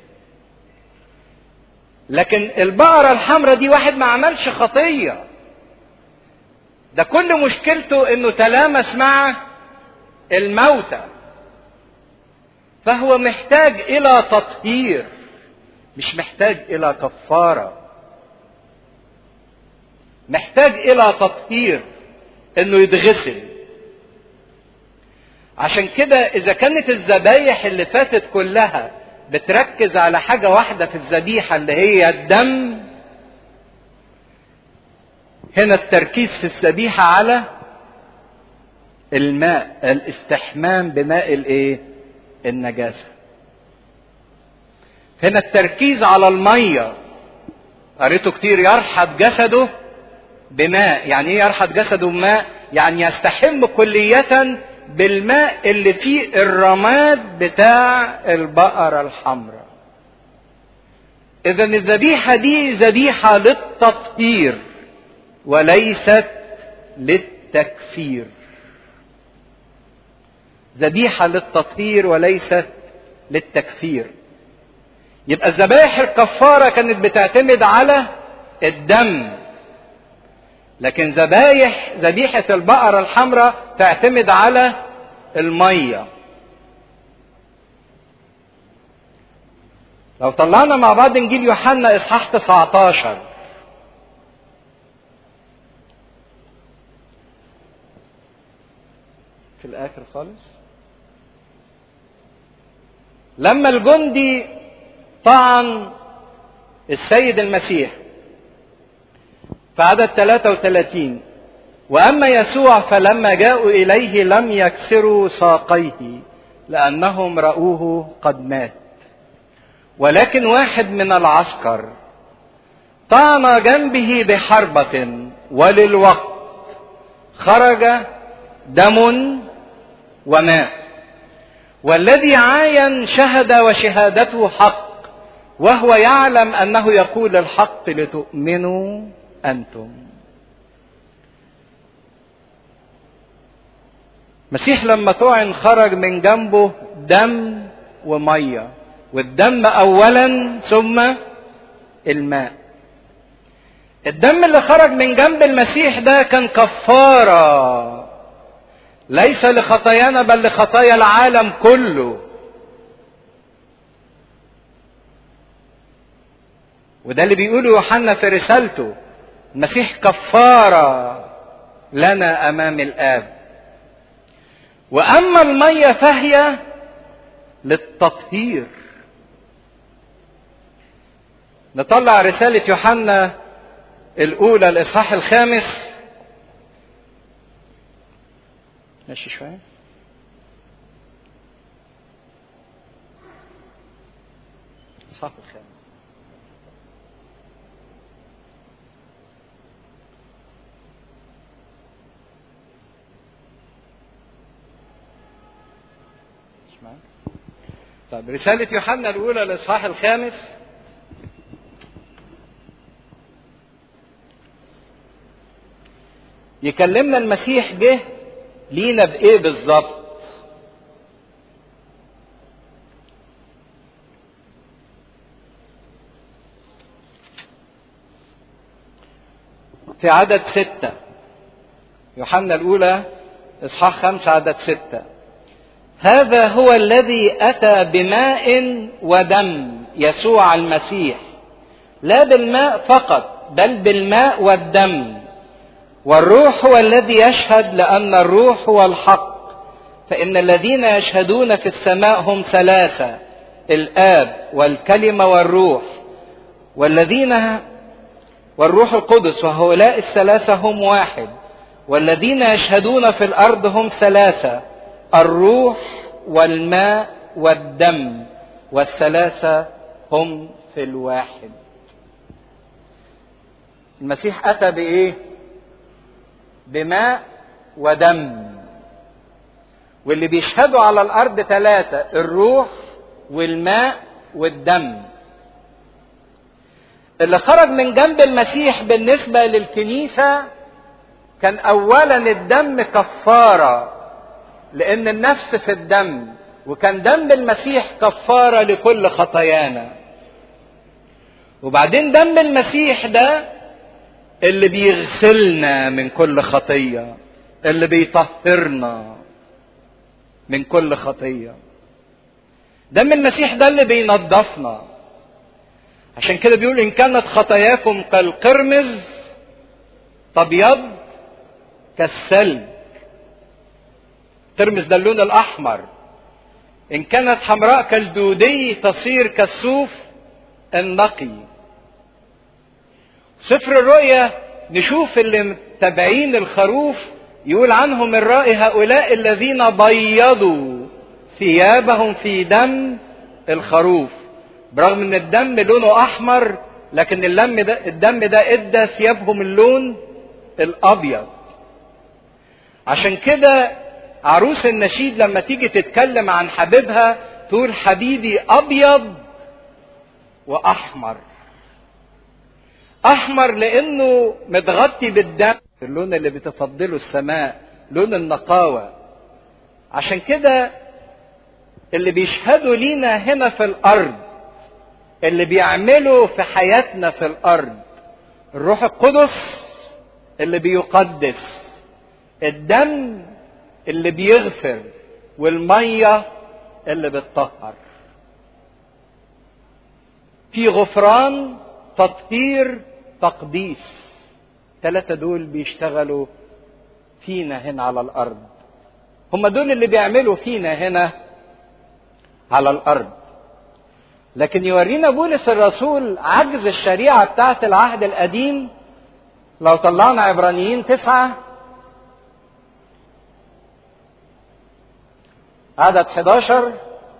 B: لكن البقرة الحمراء دي واحد ما عملش خطية ده كل مشكلته انه تلامس مع الموتى فهو محتاج الى تطهير مش محتاج الى كفاره محتاج الى تطهير انه يتغسل عشان كده اذا كانت الذبايح اللي فاتت كلها بتركز على حاجه واحده في الذبيحه اللي هي الدم هنا التركيز في الذبيحه على الماء الاستحمام بماء الايه النجاسه هنا التركيز على الميه قريته كتير يرحب جسده بماء يعني ايه يرحب جسده بماء يعني يستحم كلية بالماء اللي فيه الرماد بتاع البقرة الحمراء اذا الذبيحة دي ذبيحة للتطهير وليست للتكفير ذبيحة للتطهير وليست للتكفير يبقى الذبائح الكفارة كانت بتعتمد على الدم لكن ذبايح ذبيحة البقرة الحمراء تعتمد على المية لو طلعنا مع بعض انجيل يوحنا اصحاح 19 في الاخر خالص لما الجندي طعن السيد المسيح في عدد 33 واما يسوع فلما جاءوا اليه لم يكسروا ساقيه لانهم راوه قد مات ولكن واحد من العسكر طعن جنبه بحربة وللوقت خرج دم وماء والذي عاين شهد وشهادته حق وهو يعلم انه يقول الحق لتؤمنوا انتم مسيح لما طعن خرج من جنبه دم وميه والدم اولا ثم الماء الدم اللي خرج من جنب المسيح ده كان كفاره ليس لخطايانا بل لخطايا العالم كله وده اللي بيقوله يوحنا في رسالته المسيح كفاره لنا امام الاب واما الميه فهي للتطهير نطلع رساله يوحنا الاولى الاصحاح الخامس ماشي شويه الاصحاح الخامس طيب رسالة يوحنا الأولى الإصحاح الخامس يكلمنا المسيح جه لينا بإيه بالظبط؟ في عدد ستة يوحنا الأولى إصحاح خمسة عدد ستة هذا هو الذي اتى بماء ودم يسوع المسيح لا بالماء فقط بل بالماء والدم والروح هو الذي يشهد لان الروح هو الحق فان الذين يشهدون في السماء هم ثلاثه الاب والكلمه والروح والذين والروح القدس وهؤلاء الثلاثه هم واحد والذين يشهدون في الارض هم ثلاثه الروح والماء والدم والثلاثة هم في الواحد المسيح أتى بإيه؟ بماء ودم واللي بيشهدوا على الأرض ثلاثة الروح والماء والدم اللي خرج من جنب المسيح بالنسبة للكنيسة كان أولا الدم كفارة لأن النفس في الدم وكان دم المسيح كفارة لكل خطايانا وبعدين دم المسيح ده اللي بيغسلنا من كل خطية اللي بيطهرنا من كل خطية دم المسيح ده اللي بينظفنا عشان كده بيقول ان كانت خطاياكم كالقرمز تبيض كالثلج ترمز ده اللون الاحمر ان كانت حمراء كالدودي تصير كالصوف النقي سفر الرؤيا نشوف اللي متابعين الخروف يقول عنهم الرائي هؤلاء الذين بيضوا ثيابهم في دم الخروف برغم ان الدم لونه احمر لكن اللم ده الدم ده ادى ثيابهم اللون الابيض عشان كده عروس النشيد لما تيجي تتكلم عن حبيبها تقول حبيبي ابيض واحمر احمر لانه متغطي بالدم اللون اللي بتفضله السماء لون النقاوه عشان كده اللي بيشهدوا لينا هنا في الارض اللي بيعملوا في حياتنا في الارض الروح القدس اللي بيقدس الدم اللي بيغفر والميه اللي بتطهر في غفران تطهير تقديس ثلاثة دول بيشتغلوا فينا هنا على الأرض هم دول اللي بيعملوا فينا هنا على الأرض لكن يورينا بولس الرسول عجز الشريعة بتاعت العهد القديم لو طلعنا عبرانيين تسعة عدد 11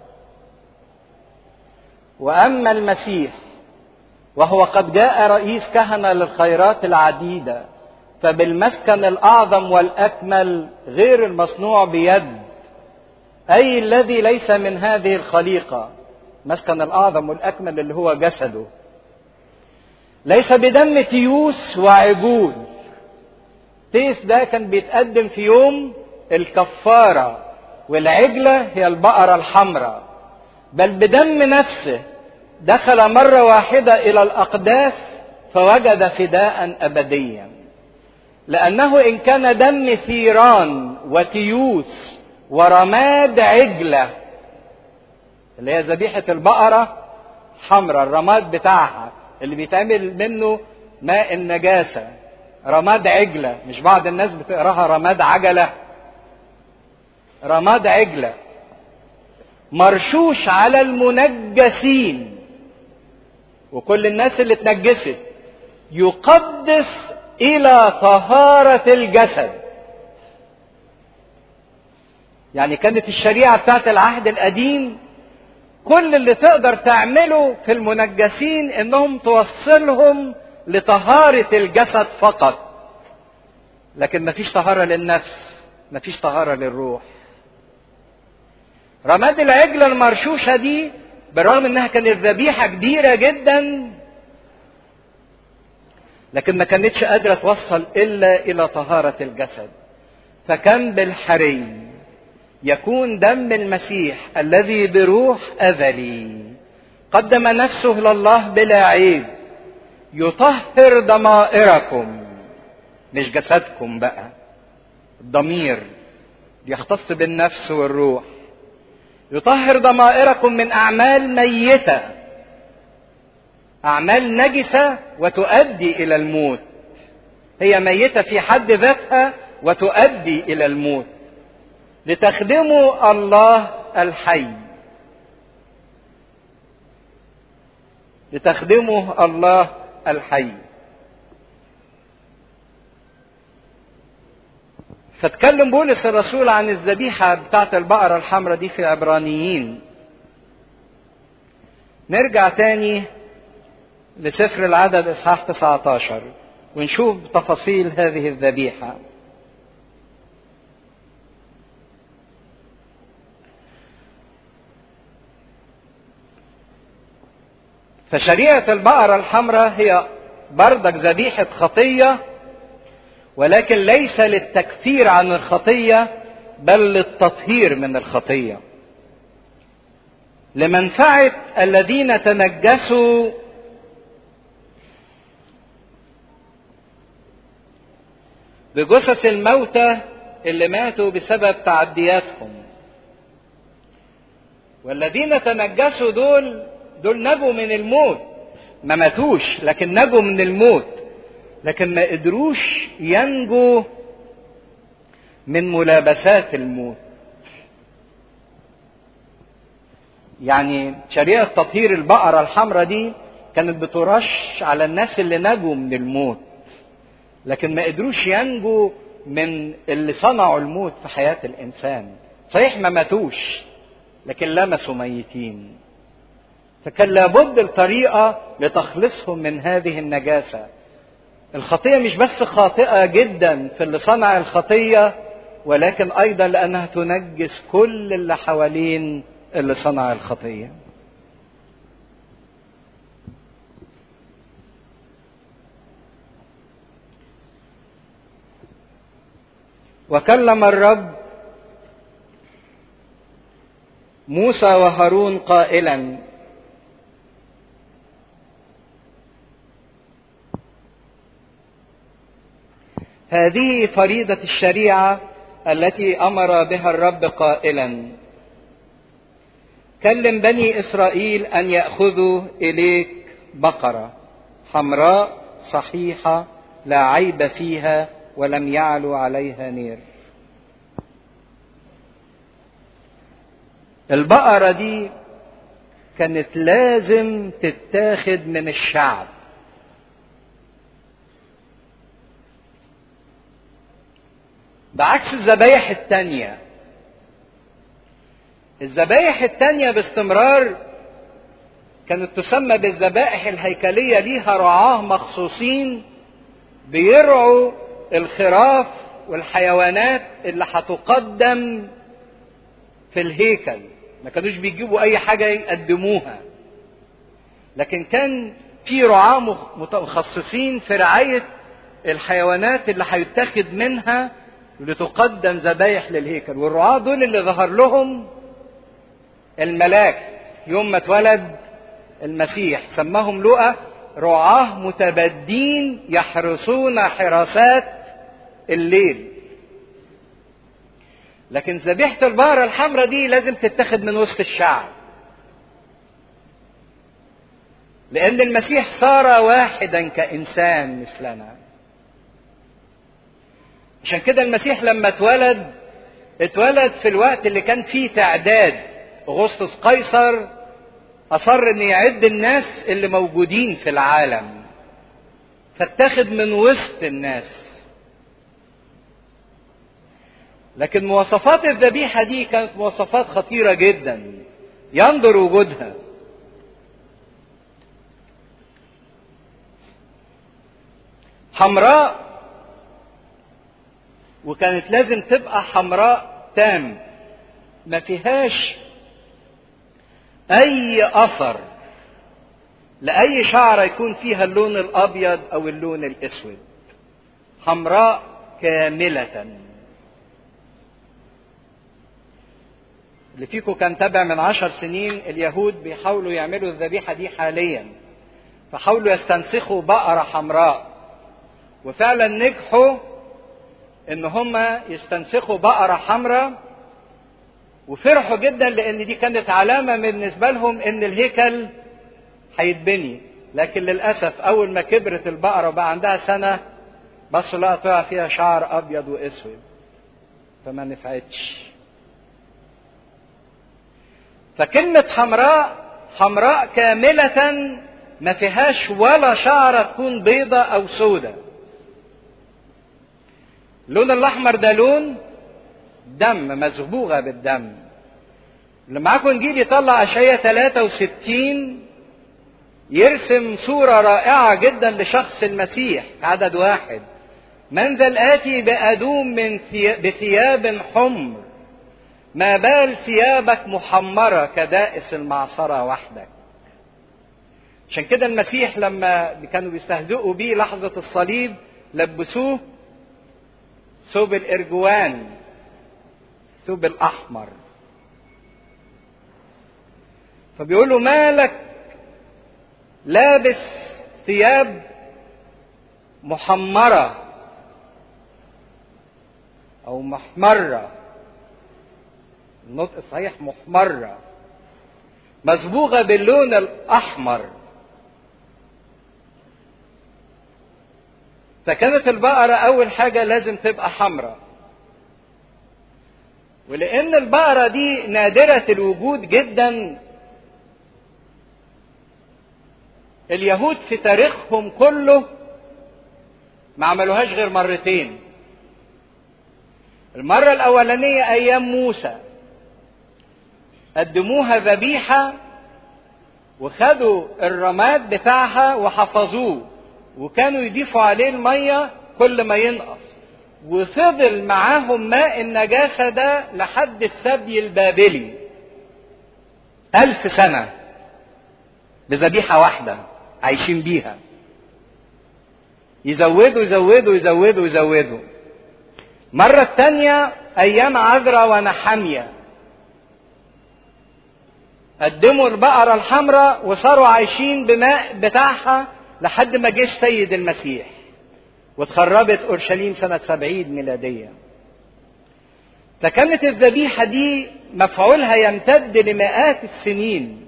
B: وأما المسيح وهو قد جاء رئيس كهنة للخيرات العديدة فبالمسكن الأعظم والأكمل غير المصنوع بيد أي الذي ليس من هذه الخليقة مسكن الأعظم والأكمل اللي هو جسده ليس بدم تيوس وعجول تيس ده كان بيتقدم في يوم الكفارة والعجلة هي البقرة الحمراء بل بدم نفسه دخل مرة واحدة إلى الأقداس فوجد فداء أبديا لأنه إن كان دم ثيران وتيوس ورماد عجلة اللي هي ذبيحة البقرة حمراء الرماد بتاعها اللي بيتعمل منه ماء النجاسة رماد عجلة مش بعض الناس بتقراها رماد عجلة رماد عجلة مرشوش على المنجسين وكل الناس اللي اتنجست يقدس الى طهارة الجسد يعني كانت الشريعة بتاعت العهد القديم كل اللي تقدر تعمله في المنجسين انهم توصلهم لطهارة الجسد فقط لكن مفيش طهارة للنفس مفيش طهارة للروح رماد العجلة المرشوشة دي بالرغم انها كانت ذبيحة كبيرة جدا لكن ما كانتش قادرة توصل الا الى طهارة الجسد فكان بالحري يكون دم المسيح الذي بروح أذلي قدم نفسه لله بلا عيب يطهر ضمائركم مش جسدكم بقى الضمير يختص بالنفس والروح يطهر ضمائركم من أعمال ميتة أعمال نجسة وتؤدي إلى الموت هي ميتة في حد ذاتها وتؤدي إلى الموت لتخدموا الله الحي لتخدموا الله الحي فتكلم بولس الرسول عن الذبيحة بتاعت البقرة الحمراء دي في عبرانيين نرجع تاني لسفر العدد إصحاح 19 ونشوف تفاصيل هذه الذبيحة فشريعة البقرة الحمراء هي بردك ذبيحة خطية ولكن ليس للتكفير عن الخطية بل للتطهير من الخطية لمنفعة الذين تنجسوا بجثث الموتى اللي ماتوا بسبب تعدياتهم والذين تنجسوا دول دول نجوا من الموت ما ماتوش لكن نجوا من الموت لكن ما قدروش ينجوا من ملابسات الموت يعني شريعة تطهير البقرة الحمراء دي كانت بترش على الناس اللي نجوا من الموت لكن ما قدروش ينجوا من اللي صنعوا الموت في حياة الإنسان صحيح ما ماتوش لكن لمسوا ميتين فكان لابد الطريقة لتخلصهم من هذه النجاسة الخطية مش بس خاطئة جدا في اللي صنع الخطية ولكن أيضا لأنها تنجس كل اللي حوالين اللي صنع الخطية وكلم الرب موسى وهارون قائلا هذه فريضة الشريعة التي أمر بها الرب قائلا كلم بني إسرائيل أن يأخذوا إليك بقرة حمراء صحيحة لا عيب فيها ولم يعلو عليها نير البقرة دي كانت لازم تتاخد من الشعب بعكس الذبايح التانية الذبايح التانية باستمرار كانت تسمى بالذبائح الهيكلية ليها رعاة مخصوصين بيرعوا الخراف والحيوانات اللي هتقدم في الهيكل ما كانوش بيجيبوا اي حاجة يقدموها لكن كان في رعاة متخصصين في رعاية الحيوانات اللي هيتاخد منها لتقدم ذبايح للهيكل والرعاة دول اللي ظهر لهم الملاك يوم ما اتولد المسيح سماهم لقى رعاة متبدين يحرسون حراسات الليل لكن ذبيحة البقرة الحمراء دي لازم تتخذ من وسط الشعب لأن المسيح صار واحدا كإنسان مثلنا عشان كده المسيح لما اتولد اتولد في الوقت اللي كان فيه تعداد اغسطس قيصر اصر ان يعد الناس اللي موجودين في العالم فاتخذ من وسط الناس لكن مواصفات الذبيحه دي كانت مواصفات خطيره جدا ينظر وجودها حمراء وكانت لازم تبقى حمراء تام ما فيهاش اي اثر لاي شعره يكون فيها اللون الابيض او اللون الاسود حمراء كامله اللي فيكم كان تابع من عشر سنين اليهود بيحاولوا يعملوا الذبيحة دي حاليا فحاولوا يستنسخوا بقرة حمراء وفعلا نجحوا ان هم يستنسخوا بقرة حمراء وفرحوا جدا لان دي كانت علامة بالنسبة لهم ان الهيكل هيتبني لكن للأسف أول ما كبرت البقرة وبقى عندها سنة بصوا لقى طلع فيها شعر أبيض وأسود فما نفعتش فكلمة حمراء حمراء كاملة ما فيهاش ولا شعرة تكون بيضة أو سودة اللون الأحمر ده لون دم مزبوغة بالدم اللي معاكم نجيب يطلع أشعية 63 يرسم صورة رائعة جدا لشخص المسيح عدد واحد من ذا الآتي بأدوم من بثياب حمر ما بال ثيابك محمرة كدائس المعصرة وحدك عشان كده المسيح لما كانوا بيستهزئوا بيه لحظة الصليب لبسوه ثوب الإرجوان ثوب الأحمر فبيقولوا مالك لابس ثياب محمرة أو محمرة النطق صحيح محمرة مصبوغة باللون الأحمر فكانت البقرة أول حاجة لازم تبقى حمراء ولأن البقرة دي نادرة الوجود جدا اليهود في تاريخهم كله ما عملوهاش غير مرتين المرة الأولانية أيام موسى قدموها ذبيحة وخدوا الرماد بتاعها وحفظوه وكانوا يضيفوا عليه المية كل ما ينقص وفضل معاهم ماء النجاسة ده لحد السبي البابلي ألف سنة بذبيحة واحدة عايشين بيها يزودوا يزودوا يزودوا يزودوا مرة التانية أيام عذرا ونحمية قدموا البقرة الحمراء وصاروا عايشين بماء بتاعها لحد ما جه سيد المسيح واتخربت اورشليم سنه 70 ميلاديه فكانت الذبيحه دي مفعولها يمتد لمئات السنين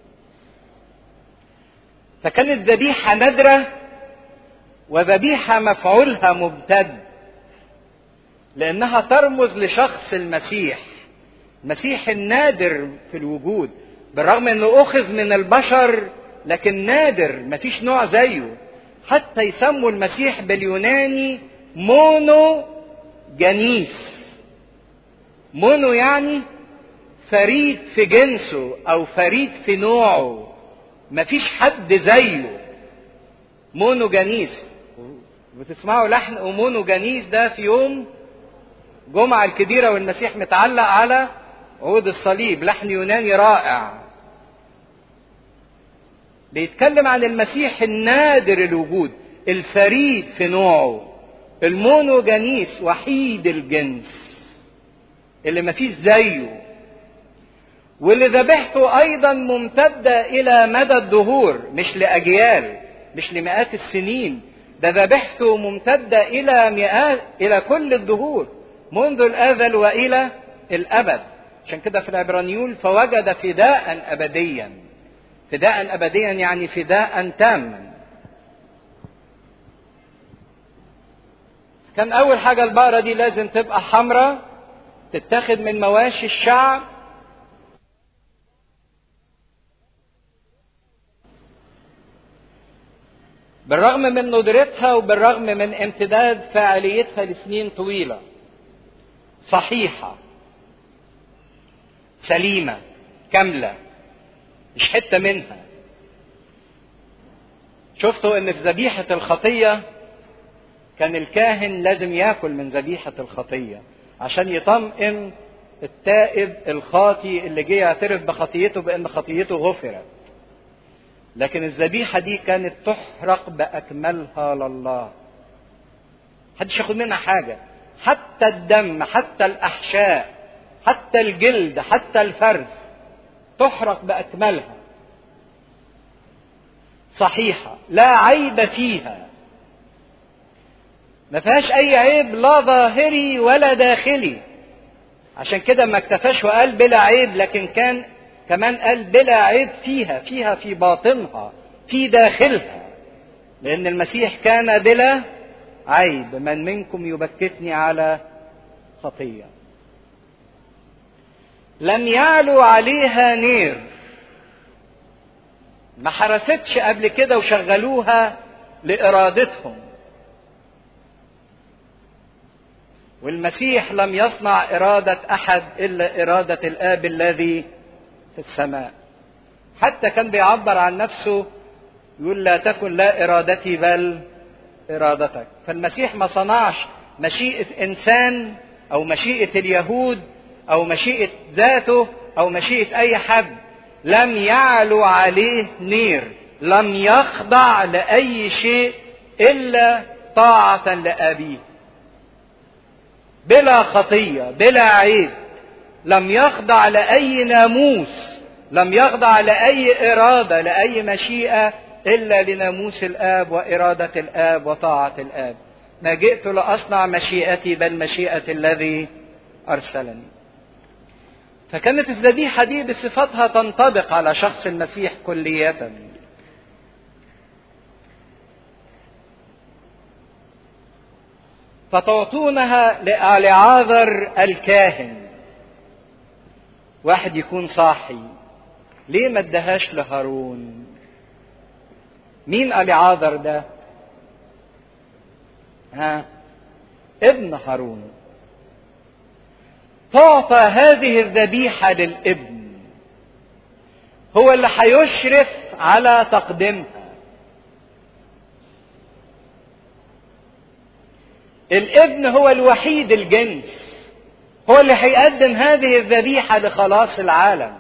B: فكانت ذبيحه نادره وذبيحه مفعولها ممتد لانها ترمز لشخص المسيح المسيح النادر في الوجود بالرغم انه اخذ من البشر لكن نادر مفيش نوع زيه حتى يسموا المسيح باليوناني مونو جنيس مونو يعني فريد في جنسه او فريد في نوعه مفيش حد زيه مونو جنيس بتسمعوا لحن مونو جنيس ده في يوم جمعة الكبيرة والمسيح متعلق على عود الصليب لحن يوناني رائع بيتكلم عن المسيح النادر الوجود الفريد في نوعه المونوجانيس وحيد الجنس اللي مفيش زيه واللي ذبيحته ايضا ممتده الى مدى الدهور مش لاجيال مش لمئات السنين ده ذبيحته ممتده الى مئات الى كل الدهور منذ الازل والى الابد عشان كده في العبرانيون فوجد فداء ابديا فداء ابديا يعني فداء تاما كان اول حاجه البقره دي لازم تبقى حمراء تتاخد من مواشي الشعب بالرغم من ندرتها وبالرغم من امتداد فاعليتها لسنين طويله صحيحه سليمه كامله مش حته منها شفتوا ان في ذبيحه الخطيه كان الكاهن لازم ياكل من ذبيحه الخطيه عشان يطمئن التائب الخاطي اللي جه يعترف بخطيته بان خطيته غفرت لكن الذبيحه دي كانت تحرق باكملها لله محدش ياخد منها حاجه حتى الدم حتى الاحشاء حتى الجلد حتى الفرث تحرق باكملها صحيحه لا عيب فيها ما فيهاش اي عيب لا ظاهري ولا داخلي عشان كده ما اكتفاش وقال بلا عيب لكن كان كمان قال بلا عيب فيها فيها في باطنها في داخلها لان المسيح كان بلا عيب من منكم يبكتني على خطيه لم يعلو عليها نير ما حرستش قبل كده وشغلوها لارادتهم والمسيح لم يصنع اراده احد الا اراده الاب الذي في السماء حتى كان بيعبر عن نفسه يقول لا تكن لا ارادتي بل ارادتك فالمسيح ما صنعش مشيئه انسان او مشيئه اليهود او مشيئه ذاته او مشيئه اي حد لم يعلو عليه نير لم يخضع لأي شيء إلا طاعة لأبيه بلا خطية بلا عيب لم يخضع لأي ناموس لم يخضع لأي إرادة لأي مشيئة إلا لناموس الآب وإرادة الآب وطاعة الآب ما جئت لأصنع مشيئتي بل مشيئة الذي أرسلني فكانت الذبيحة دي بصفتها تنطبق على شخص المسيح كلية فتعطونها لعاذر الكاهن واحد يكون صاحي ليه ما ادهاش لهارون مين العاذر ده ها ابن هارون تعطى هذه الذبيحة للابن هو اللي هيشرف على تقديمها الابن هو الوحيد الجنس هو اللي هيقدم هذه الذبيحة لخلاص العالم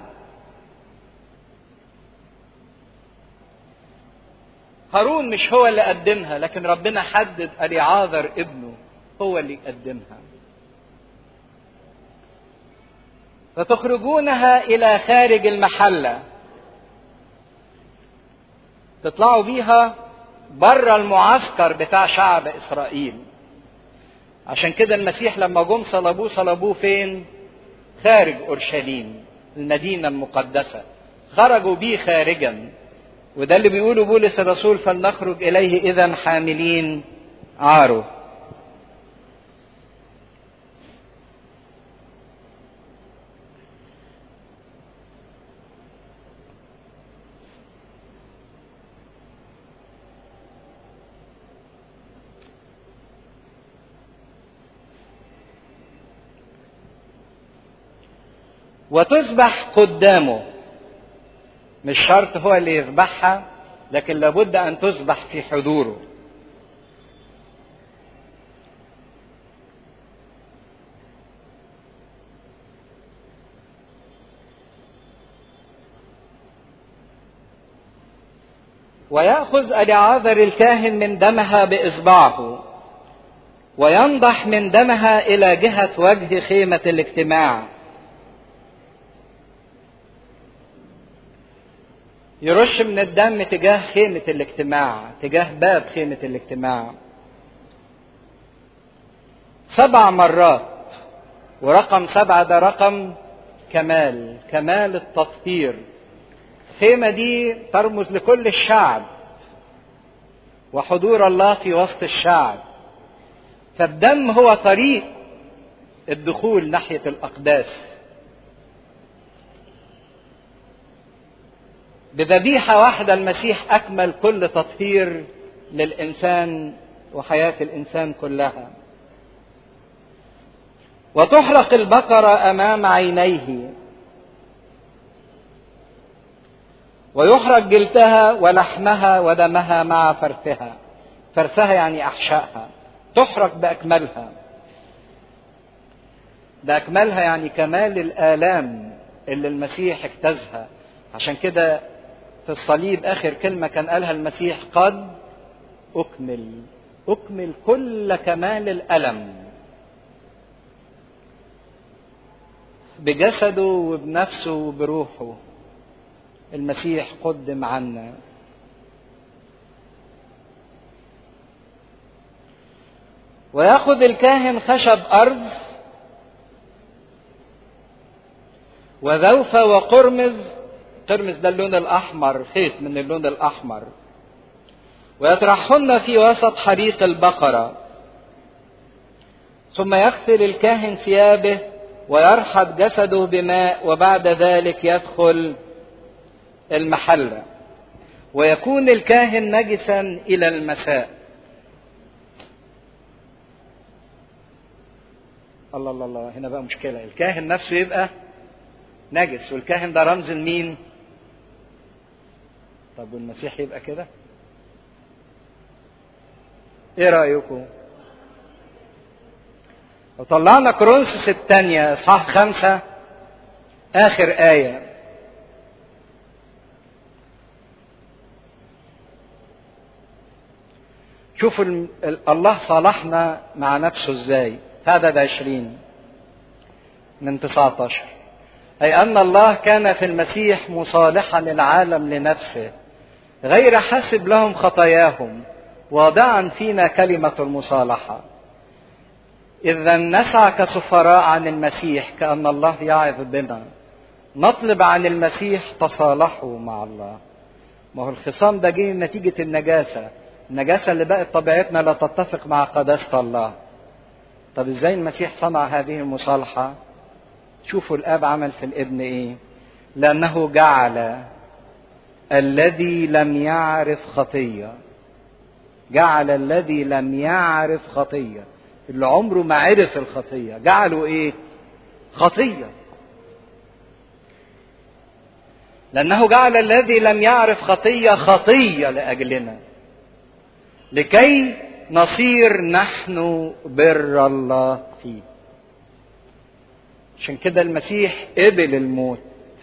B: هارون مش هو اللي قدمها لكن ربنا حدد أليعاذر ابنه هو اللي يقدمها فتخرجونها إلى خارج المحلة تطلعوا بيها بره المعسكر بتاع شعب إسرائيل عشان كده المسيح لما جم صلبوه صلبوه فين؟ خارج اورشليم المدينه المقدسه خرجوا بيه خارجا وده اللي بيقوله بولس الرسول فلنخرج اليه اذا حاملين عاره وتذبح قدامه مش شرط هو اللي يذبحها لكن لابد ان تذبح في حضوره ويأخذ ألعاذر الكاهن من دمها بإصبعه وينضح من دمها إلى جهة وجه خيمة الاجتماع يرش من الدم تجاه خيمة الاجتماع تجاه باب خيمة الاجتماع سبع مرات ورقم سبعة ده رقم كمال كمال التطهير الخيمة دي ترمز لكل الشعب وحضور الله في وسط الشعب فالدم هو طريق الدخول ناحية الأقداس بذبيحة واحدة المسيح أكمل كل تطهير للإنسان وحياة الإنسان كلها وتحرق البقرة أمام عينيه ويحرق جلدها ولحمها ودمها مع فرثها فرثها يعني أحشائها تحرق بأكملها بأكملها يعني كمال الآلام اللي المسيح اجتازها عشان كده في الصليب آخر كلمة كان قالها المسيح قد أكمل أكمل كل كمال الألم بجسده وبنفسه وبروحه المسيح قدم عنا وياخذ الكاهن خشب ارز وذوفة وقرمز قرمز ده اللون الاحمر خيط من اللون الاحمر ويطرحهن في وسط حريق البقرة ثم يغسل الكاهن ثيابه ويرحب جسده بماء وبعد ذلك يدخل المحلة ويكون الكاهن نجسا إلى المساء الله الله الله هنا بقى مشكلة الكاهن نفسه يبقى نجس والكاهن ده رمز لمين طب والمسيح يبقى كده ايه رأيكم وطلعنا كرونسس الثانية اصحاح خمسة اخر آية شوفوا ال- ال- الله صالحنا مع نفسه ازاي في عدد عشرين من 19 أي أن الله كان في المسيح مصالحا العالم لنفسه غير حاسب لهم خطاياهم واضعا فينا كلمة المصالحة إذا نسعى كسفراء عن المسيح كأن الله يعظ بنا نطلب عن المسيح تصالحوا مع الله ما هو الخصام ده جه نتيجة النجاسة النجاسة اللي بقت طبيعتنا لا تتفق مع قداسة الله طب ازاي المسيح صنع هذه المصالحة شوفوا الاب عمل في الابن ايه لانه جعل الذي لم يعرف خطيه جعل الذي لم يعرف خطيه اللي عمره ما عرف الخطيه جعله ايه خطيه لانه جعل الذي لم يعرف خطيه خطيه لاجلنا لكي نصير نحن بر الله فيه عشان كده المسيح قبل الموت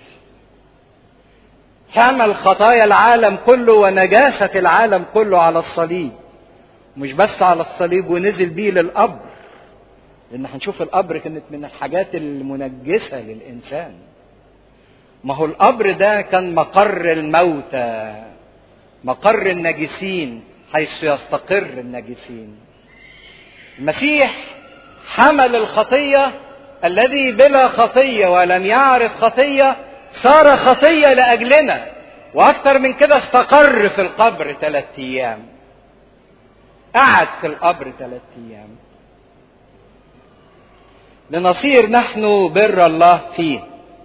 B: حمل خطايا العالم كله ونجاسة العالم كله على الصليب مش بس على الصليب ونزل بيه للقبر لأن هنشوف القبر كانت من الحاجات المنجسة للإنسان ما هو القبر ده كان مقر الموتى مقر الناجسين حيث يستقر الناجسين المسيح حمل الخطيه الذي بلا خطيه ولم يعرف خطيه صار خطيه لاجلنا واكثر من كده استقر في القبر ثلاث ايام قعد في القبر ثلاث ايام لنصير نحن بر الله فيه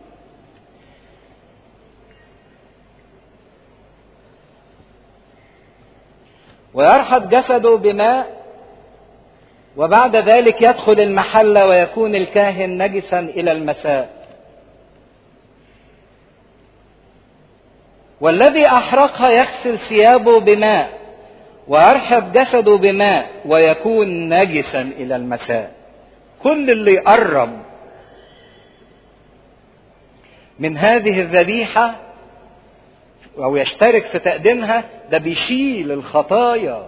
B: ويرحب جسده بماء وبعد ذلك يدخل المحل ويكون الكاهن نجسا الى المساء والذي احرقها يغسل ثيابه بماء ويرحب جسده بماء ويكون نجسا الى المساء كل اللي يقرب من هذه الذبيحه او يشترك في تقديمها ده بيشيل الخطايا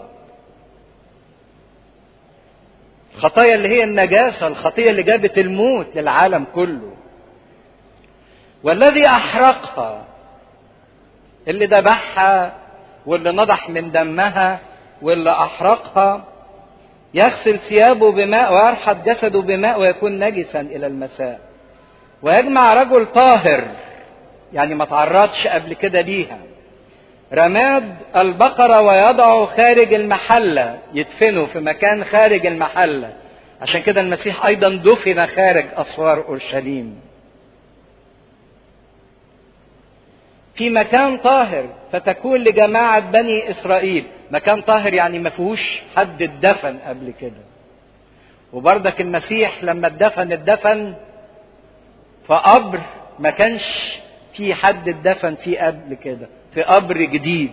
B: الخطايا اللي هي النجاسه الخطيه اللي جابت الموت للعالم كله والذي احرقها اللي ذبحها واللي نضح من دمها واللي احرقها يغسل ثيابه بماء ويرحب جسده بماء ويكون نجسا الى المساء ويجمع رجل طاهر يعني ما تعرضش قبل كده ليها رماد البقرة ويضعه خارج المحلة يدفنه في مكان خارج المحلة عشان كده المسيح أيضا دفن خارج أسوار أورشليم في مكان طاهر فتكون لجماعة بني إسرائيل مكان طاهر يعني ما فيهوش حد اتدفن قبل كده وبرضك المسيح لما اتدفن اتدفن في قبر ما كانش في حد اتدفن فيه قبل كده في قبر جديد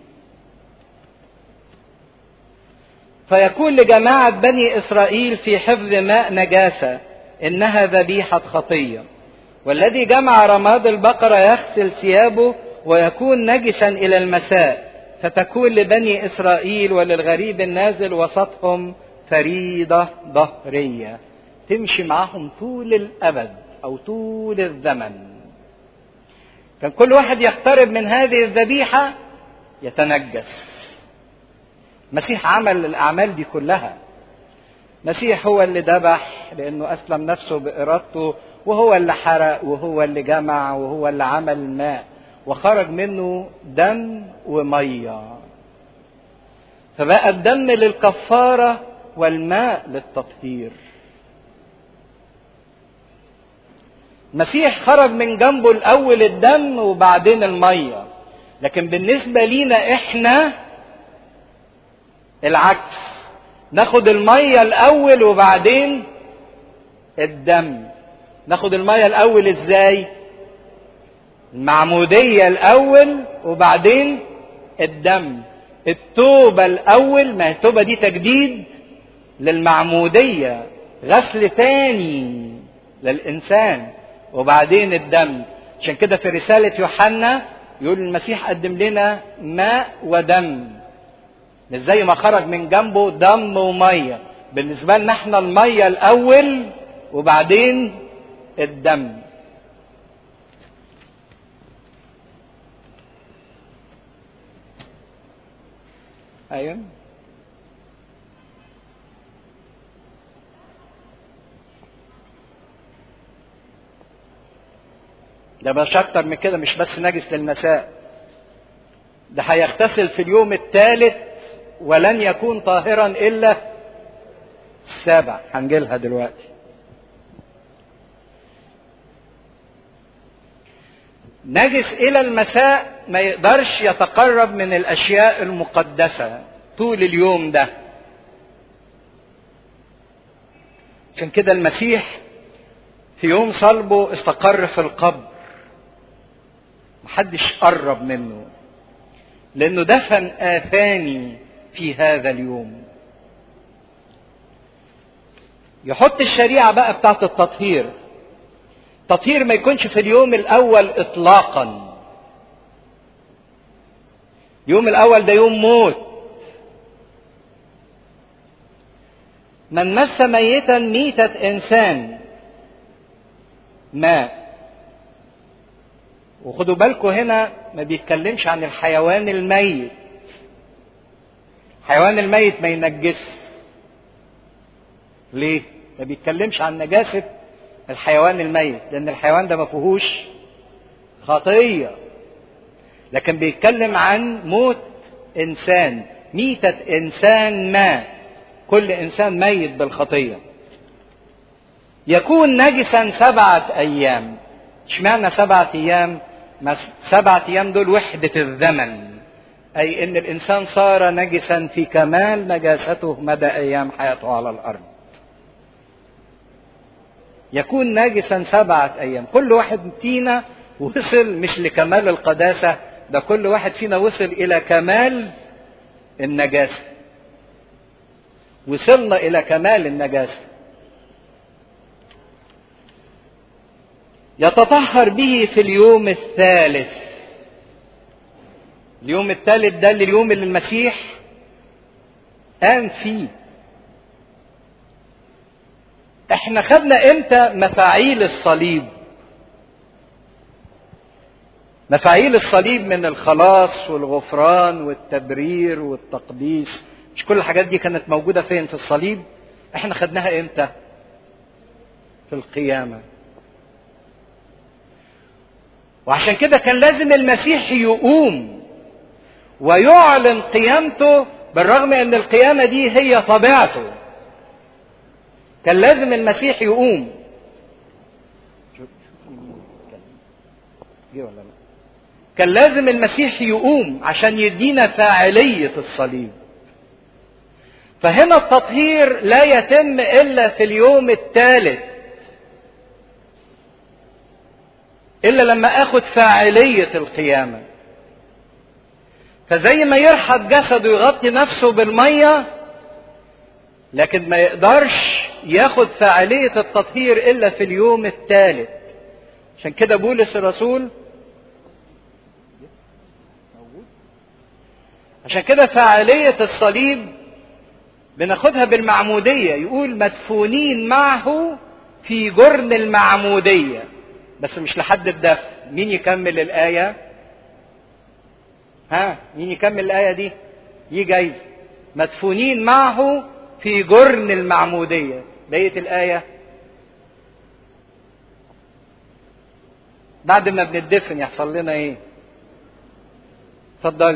B: فيكون لجماعة بني إسرائيل في حفظ ماء نجاسة إنها ذبيحة خطية والذي جمع رماد البقرة يغسل ثيابه ويكون نجسا إلى المساء فتكون لبني إسرائيل وللغريب النازل وسطهم فريضة ظهرية تمشي معهم طول الأبد أو طول الزمن كان كل واحد يقترب من هذه الذبيحة يتنجس المسيح عمل الأعمال دي كلها المسيح هو اللي ذبح لأنه أسلم نفسه بإرادته وهو اللي حرق وهو اللي جمع وهو اللي عمل الماء وخرج منه دم ومية فبقى الدم للكفارة والماء للتطهير المسيح خرج من جنبه الاول الدم وبعدين الميه لكن بالنسبه لينا احنا العكس ناخد الميه الاول وبعدين الدم ناخد الميه الاول ازاي المعموديه الاول وبعدين الدم التوبه الاول ما التوبه دي تجديد للمعموديه غسل تاني للانسان وبعدين الدم عشان كده في رسالة يوحنا يقول المسيح قدم لنا ماء ودم مش زي ما خرج من جنبه دم وميه بالنسبه لنا احنا الميه الاول وبعدين الدم ايوه ده مش اكتر من كده مش بس نجس للمساء ده هيغتسل في اليوم الثالث ولن يكون طاهرا الا السابع هنجيلها دلوقتي نجس الى المساء ما يقدرش يتقرب من الاشياء المقدسه طول اليوم ده عشان كده المسيح في يوم صلبه استقر في القبر محدش قرب منه لانه دفن اثاني في هذا اليوم يحط الشريعه بقى بتاعت التطهير التطهير ما يكونش في اليوم الاول اطلاقا اليوم الاول ده يوم موت من مس ميتا ميتة انسان ماء وخدوا بالكم هنا ما بيتكلمش عن الحيوان الميت الحيوان الميت ما ينجس ليه ما بيتكلمش عن نجاسة الحيوان الميت لان الحيوان ده ما فيهوش خطية لكن بيتكلم عن موت انسان ميتة انسان ما كل انسان ميت بالخطية يكون نجسا سبعة ايام اشمعنى سبعة ايام سبعة ايام دول وحدة الزمن اي ان الانسان صار نجسا في كمال نجاسته مدى ايام حياته على الارض يكون ناجسا سبعة أيام كل واحد فينا وصل مش لكمال القداسة ده كل واحد فينا وصل إلى كمال النجاسة وصلنا إلى كمال النجاسة يتطهر به في اليوم الثالث اليوم الثالث ده اليوم اللي المسيح قام فيه احنا خدنا امتى مفاعيل الصليب مفاعيل الصليب من الخلاص والغفران والتبرير والتقديس مش كل الحاجات دي كانت موجودة فين في الصليب احنا خدناها امتى في القيامة وعشان كده كان لازم المسيح يقوم ويعلن قيامته بالرغم ان القيامة دي هي طبيعته كان لازم المسيح يقوم كان لازم المسيح يقوم عشان يدينا فاعلية الصليب فهنا التطهير لا يتم إلا في اليوم الثالث إلا لما أخد فاعلية القيامة فزي ما يرحط جسده يغطي نفسه بالمية لكن ما يقدرش ياخد فاعلية التطهير إلا في اليوم الثالث عشان كده بولس الرسول عشان كده فاعلية الصليب بناخدها بالمعمودية يقول مدفونين معه في جرن المعمودية بس مش لحد الدفن مين يكمل الآية ها مين يكمل الآية دي دي جايزة مدفونين معه في جرن المعمودية بقية الآية بعد ما بندفن يحصل لنا ايه اتفضل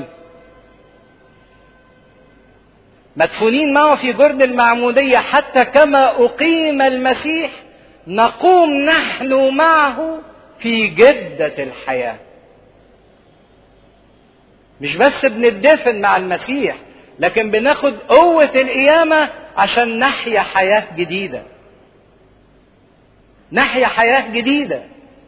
B: مدفونين معه في جرن المعمودية حتى كما أقيم المسيح نقوم نحن معه في جدة الحياة مش بس بندفن مع المسيح لكن بناخد قوة القيامة عشان نحيا حياة جديدة نحيا حياة جديدة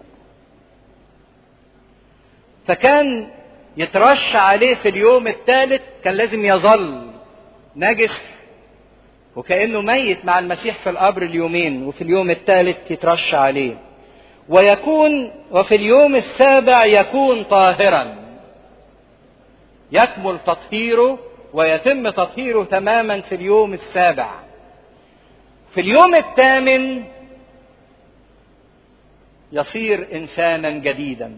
B: فكان يترش عليه في اليوم الثالث كان لازم يظل نجس وكأنه ميت مع المسيح في القبر اليومين وفي اليوم الثالث يترش عليه ويكون وفي اليوم السابع يكون طاهرا يكمل تطهيره ويتم تطهيره تماما في اليوم السابع في اليوم الثامن يصير انسانا جديدا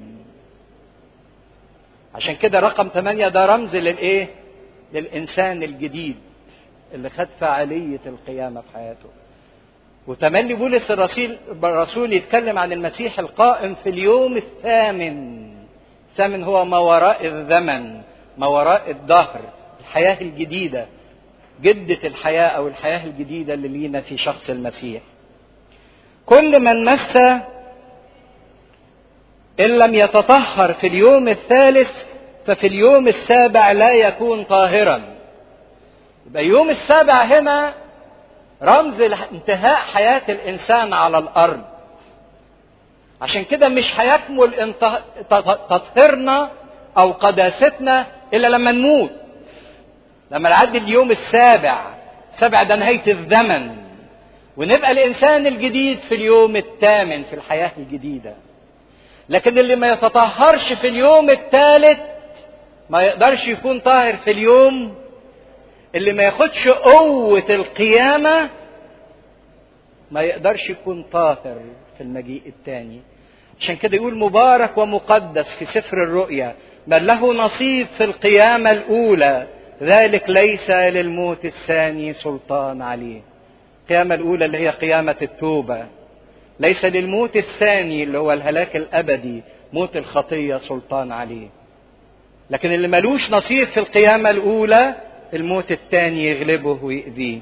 B: عشان كده رقم ثمانية ده رمز للايه للانسان الجديد اللي خد فعالية القيامة في حياته وتملي بولس الرسول الرسول يتكلم عن المسيح القائم في اليوم الثامن الثامن هو ما وراء الزمن ما وراء الدهر الحياة الجديدة جدة الحياة أو الحياة الجديدة اللي لينا في شخص المسيح كل من مس إن لم يتطهر في اليوم الثالث ففي اليوم السابع لا يكون طاهرا يبقى اليوم السابع هنا رمز انتهاء حياة الإنسان على الأرض عشان كده مش هيكمل تطهيرنا أو قداستنا إلا لما نموت لما نعدي اليوم السابع السابع ده نهاية الزمن ونبقى الإنسان الجديد في اليوم الثامن في الحياة الجديدة لكن اللي ما يتطهرش في اليوم الثالث ما يقدرش يكون طاهر في اليوم اللي ما ياخدش قوة القيامة ما يقدرش يكون طاهر في المجيء الثاني عشان كده يقول مبارك ومقدس في سفر الرؤيا من له نصيب في القيامة الأولى ذلك ليس للموت الثاني سلطان عليه القيامة الأولى اللي هي قيامة التوبة ليس للموت الثاني اللي هو الهلاك الأبدي موت الخطية سلطان عليه لكن اللي ملوش نصيب في القيامة الأولى الموت الثاني يغلبه ويأذيه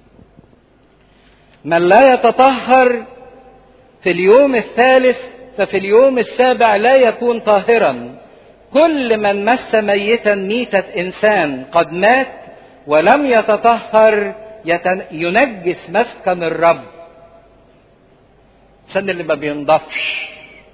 B: من لا يتطهر في اليوم الثالث ففي اليوم السابع لا يكون طاهرا كل من مس ميتا ميتة إنسان قد مات ولم يتطهر ينجس مسكن الرب الإنسان اللي ما بينضفش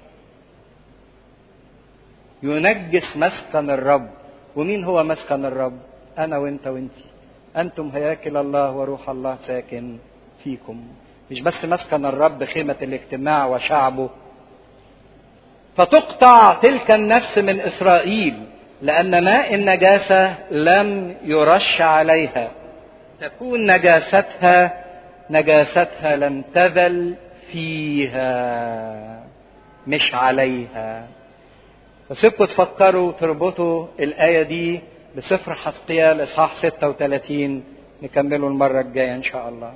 B: ينجس مسكن الرب ومين هو مسكن الرب أنا وأنت وأنتي أنتم هياكل الله وروح الله ساكن فيكم مش بس مسكن الرب خيمة الاجتماع وشعبه فتقطع تلك النفس من إسرائيل لأن ماء النجاسة لم يرش عليها تكون نجاستها نجاستها لم تزل فيها مش عليها فسيبكم تفكروا تربطوا الآية دي بسفر حسقيال إصحاح 36 نكمله المرة الجاية إن شاء الله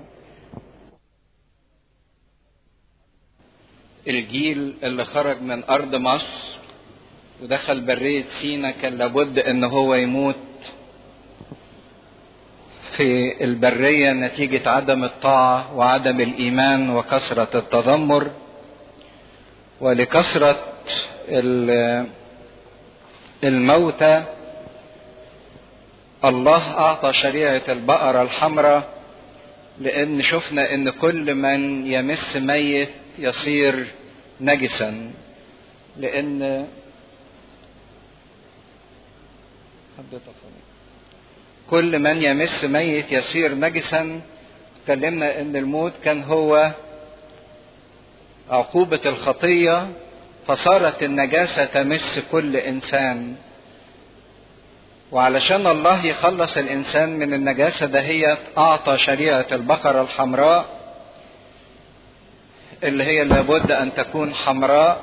B: الجيل اللي خرج من أرض مصر ودخل برية سينا كان لابد إن هو يموت في البرية نتيجة عدم الطاعة وعدم الإيمان وكثرة التذمر ولكثرة الموتى الله أعطى شريعة البقرة الحمراء لأن شفنا إن كل من يمس ميت يصير نجسا لأن كل من يمس ميت يصير نجسا تكلمنا ان الموت كان هو عقوبة الخطية فصارت النجاسة تمس كل انسان وعلشان الله يخلص الانسان من النجاسة دهيت اعطى شريعة البقرة الحمراء اللي هي لابد ان تكون حمراء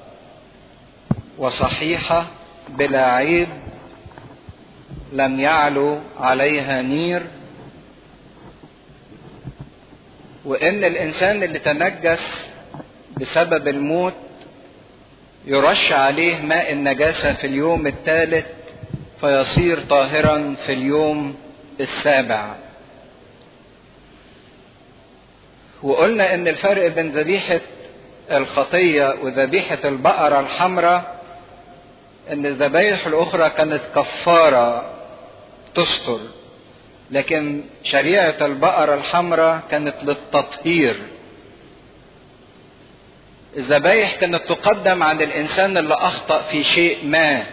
B: وصحيحة بلا عيب لم يعلو عليها نير وان الانسان اللي تنجس بسبب الموت يرش عليه ماء النجاسه في اليوم الثالث فيصير طاهرا في اليوم السابع وقلنا ان الفرق بين ذبيحه الخطيه وذبيحه البقره الحمراء ان الذبايح الاخرى كانت كفاره تستر لكن شريعة البقرة الحمراء كانت للتطهير الذبايح كانت تقدم عن الإنسان اللي أخطأ في شيء ما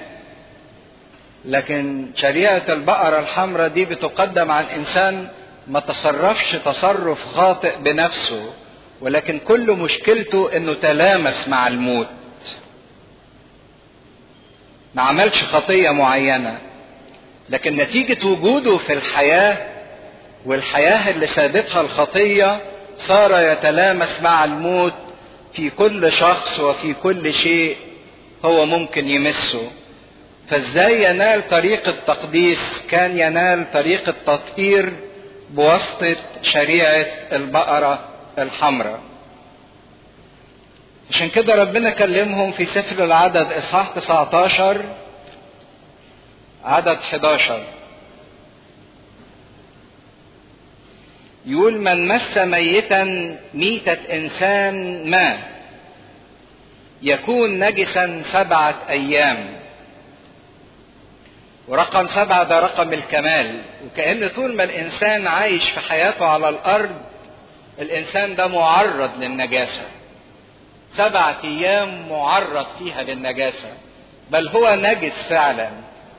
B: لكن شريعة البقرة الحمراء دي بتقدم عن إنسان ما تصرفش تصرف خاطئ بنفسه ولكن كل مشكلته انه تلامس مع الموت ما عملش خطية معينة لكن نتيجة وجوده في الحياة والحياة اللي سادتها الخطية صار يتلامس مع الموت في كل شخص وفي كل شيء هو ممكن يمسه فازاي ينال طريق التقديس كان ينال طريق التطهير بواسطة شريعة البقرة الحمراء عشان كده ربنا كلمهم في سفر العدد اصحاح 19 عدد 11 يقول من مس ميتا ميتة إنسان ما يكون نجسا سبعة أيام ورقم سبعة ده رقم الكمال وكأن طول ما الإنسان عايش في حياته على الأرض الإنسان ده معرض للنجاسة سبعة أيام معرض فيها للنجاسة بل هو نجس فعلا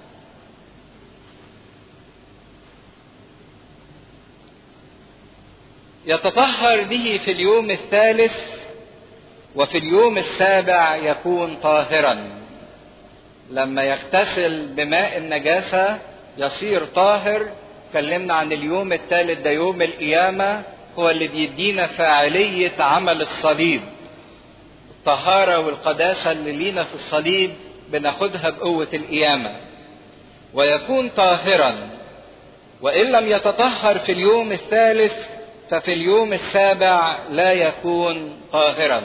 B: يتطهر به في اليوم الثالث وفي اليوم السابع يكون طاهرا لما يغتسل بماء النجاسة يصير طاهر اتكلمنا عن اليوم الثالث ده يوم القيامة هو اللي بيدينا فاعلية عمل الصليب الطهارة والقداسة اللي لينا في الصليب بناخدها بقوة القيامة ويكون طاهرا وإن لم يتطهر في اليوم الثالث ففي اليوم السابع لا يكون طاهرا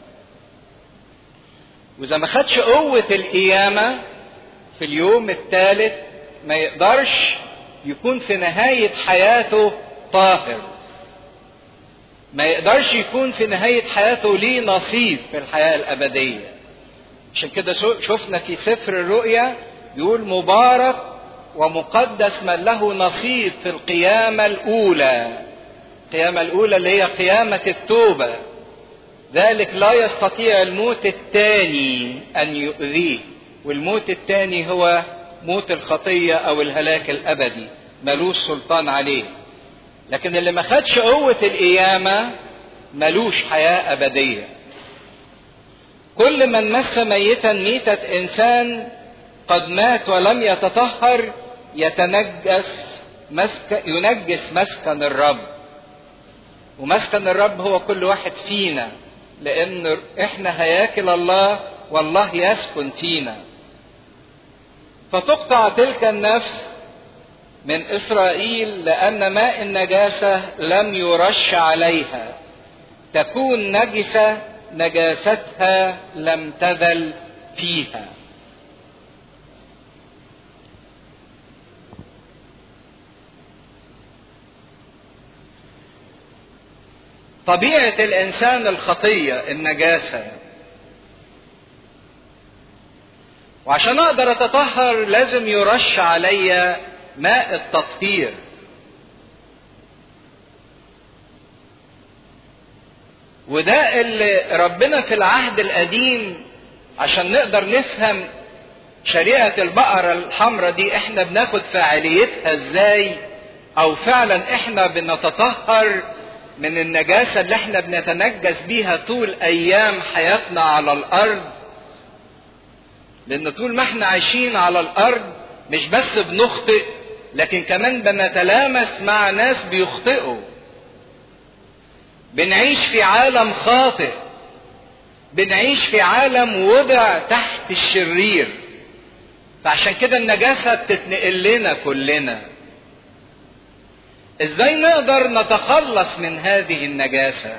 B: واذا ما خدش قوة القيامة في اليوم الثالث ما يقدرش يكون في نهاية حياته طاهر ما يقدرش يكون في نهاية حياته ليه نصيب في الحياة الأبدية عشان كده شفنا في سفر الرؤيا يقول مبارك ومقدس من له نصيب في القيامة الأولى القيامة الأولى اللي هي قيامة التوبة ذلك لا يستطيع الموت الثاني أن يؤذيه والموت الثاني هو موت الخطية أو الهلاك الأبدي ملوش سلطان عليه لكن اللي ما خدش قوة القيامة ملوش حياة أبدية كل من مس ميتا ميتة إنسان قد مات ولم يتطهر يتنجس مسك ينجس مسكن الرب ومسكن الرب هو كل واحد فينا لان احنا هياكل الله والله يسكن فينا فتقطع تلك النفس من اسرائيل لان ماء النجاسه لم يرش عليها تكون نجسه نجاستها لم تزل فيها طبيعة الإنسان الخطية النجاسة وعشان أقدر أتطهر لازم يرش عليا ماء التطهير وده اللي ربنا في العهد القديم عشان نقدر نفهم شريعة البقرة الحمراء دي احنا بناخد فاعليتها ازاي او فعلا احنا بنتطهر من النجاسة اللي احنا بنتنجس بيها طول ايام حياتنا على الارض لان طول ما احنا عايشين على الارض مش بس بنخطئ لكن كمان بنتلامس مع ناس بيخطئوا بنعيش في عالم خاطئ بنعيش في عالم وضع تحت الشرير فعشان كده النجاسة بتتنقل لنا كلنا ازاي نقدر نتخلص من هذه النجاسة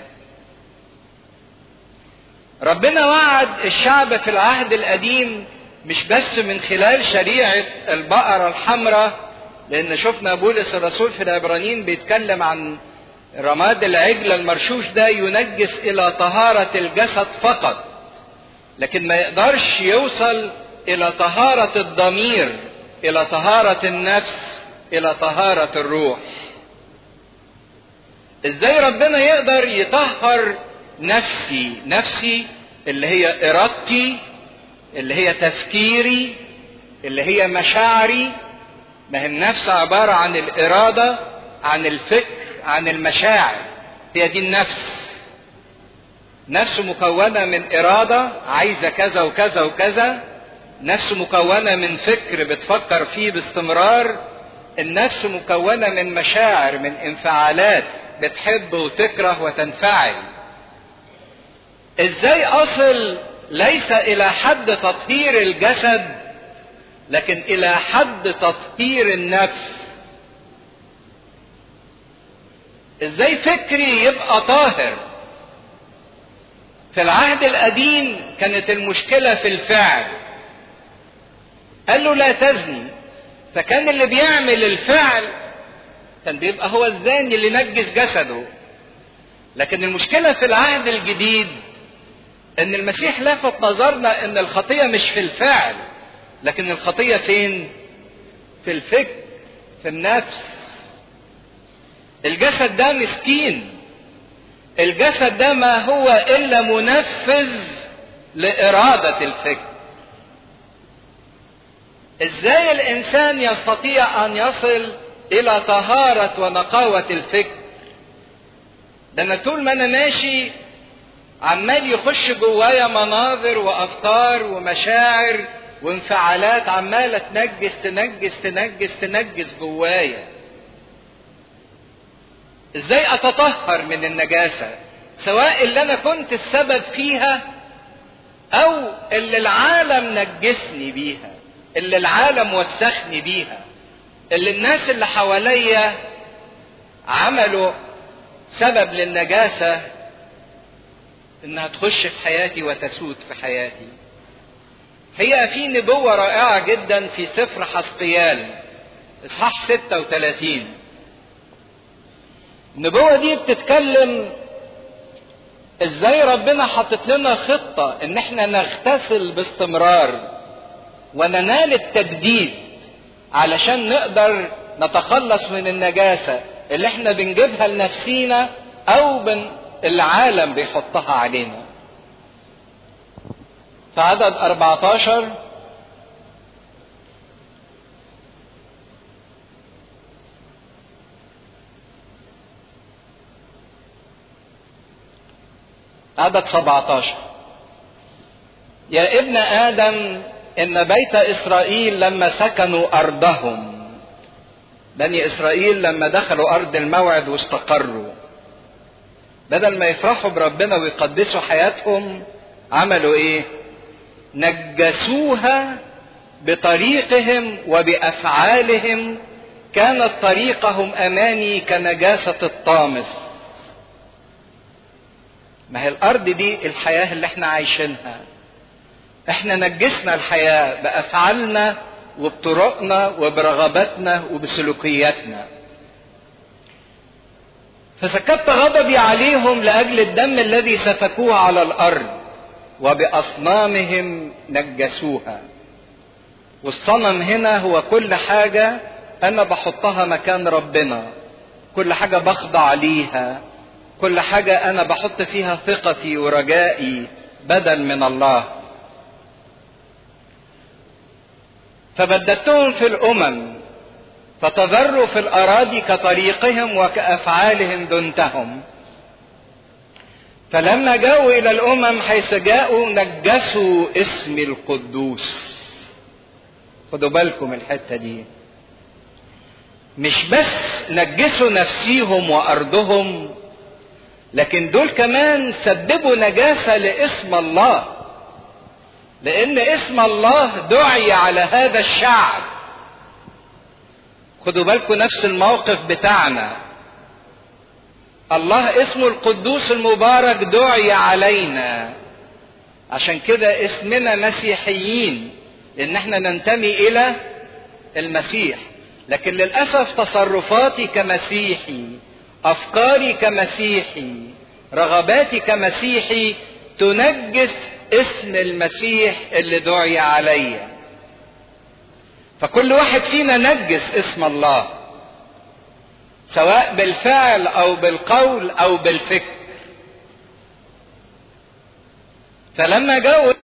B: ربنا وعد الشعب في العهد القديم مش بس من خلال شريعة البقرة الحمراء لأن شفنا بولس الرسول في العبرانيين بيتكلم عن رماد العجل المرشوش ده ينجس إلى طهارة الجسد فقط لكن ما يقدرش يوصل إلى طهارة الضمير إلى طهارة النفس إلى طهارة الروح ازاي ربنا يقدر يطهر نفسي نفسي اللي هي ارادتي اللي هي تفكيري اللي هي مشاعري ما هي النفس عبارة عن الإرادة عن الفكر عن المشاعر هي دي النفس نفس مكونة من إرادة عايزة كذا وكذا وكذا
A: نفس مكونة من فكر بتفكر فيه باستمرار النفس مكونة من مشاعر من انفعالات بتحب وتكره وتنفعل ازاي اصل ليس الى حد تطهير الجسد لكن الى حد تطهير النفس ازاي فكري يبقى طاهر في العهد القديم كانت المشكلة في الفعل قال له لا تزني فكان اللي بيعمل الفعل كان بيبقى هو الزاني اللي نجس جسده لكن المشكلة في العهد الجديد ان المسيح لفت نظرنا ان الخطية مش في الفعل لكن الخطية فين في الفكر في النفس الجسد ده مسكين الجسد ده ما هو الا منفذ لارادة الفكر ازاي الانسان يستطيع ان يصل الى طهارة ونقاوة الفكر ده انا طول ما انا ماشي عمال يخش جوايا مناظر وافكار ومشاعر وانفعالات عمالة تنجس تنجس تنجس تنجس جوايا ازاي اتطهر من النجاسة سواء اللي انا كنت السبب فيها او اللي العالم نجسني بيها اللي العالم وسخني بيها اللي الناس اللي حواليا عملوا سبب للنجاسة انها تخش في حياتي وتسود في حياتي هي في نبوة رائعة جدا في سفر حسقيال اصحاح 36 النبوة دي بتتكلم ازاي ربنا حاطط لنا خطة ان احنا نغتسل باستمرار وننال التجديد علشان نقدر نتخلص من النجاسة اللي احنا بنجيبها لنفسينا او بن العالم بيحطها علينا في عدد 14 عدد 17 يا ابن آدم إن بيت إسرائيل لما سكنوا أرضهم بني إسرائيل لما دخلوا أرض الموعد واستقروا بدل ما يفرحوا بربنا ويقدسوا حياتهم عملوا إيه؟ نجسوها بطريقهم وبأفعالهم كانت طريقهم أماني كنجاسة الطامس ما هي الأرض دي الحياة اللي احنا عايشينها احنا نجسنا الحياة بأفعالنا وبطرقنا وبرغباتنا وبسلوكياتنا فسكبت غضبي عليهم لأجل الدم الذي سفكوه على الأرض وبأصنامهم نجسوها والصنم هنا هو كل حاجة أنا بحطها مكان ربنا كل حاجة بخضع ليها كل حاجة أنا بحط فيها ثقتي ورجائي بدل من الله فبددتهم في الأمم فتذروا في الأراضي كطريقهم وكأفعالهم دنتهم فلما جاءوا إلى الأمم حيث جاءوا نجسوا اسم القدوس خدوا بالكم الحتة دي مش بس نجسوا نفسيهم وأرضهم لكن دول كمان سببوا نجاسة لاسم الله لأن اسم الله دعي على هذا الشعب خدوا بالكم نفس الموقف بتاعنا الله اسمه القدوس المبارك دعي علينا عشان كده اسمنا مسيحيين لان احنا ننتمي الى المسيح لكن للاسف تصرفاتي كمسيحي افكاري كمسيحي رغباتي كمسيحي تنجس اسم المسيح اللي دعي عليا فكل واحد فينا نجس اسم الله سواء بالفعل او بالقول او بالفكر فلما جاءوا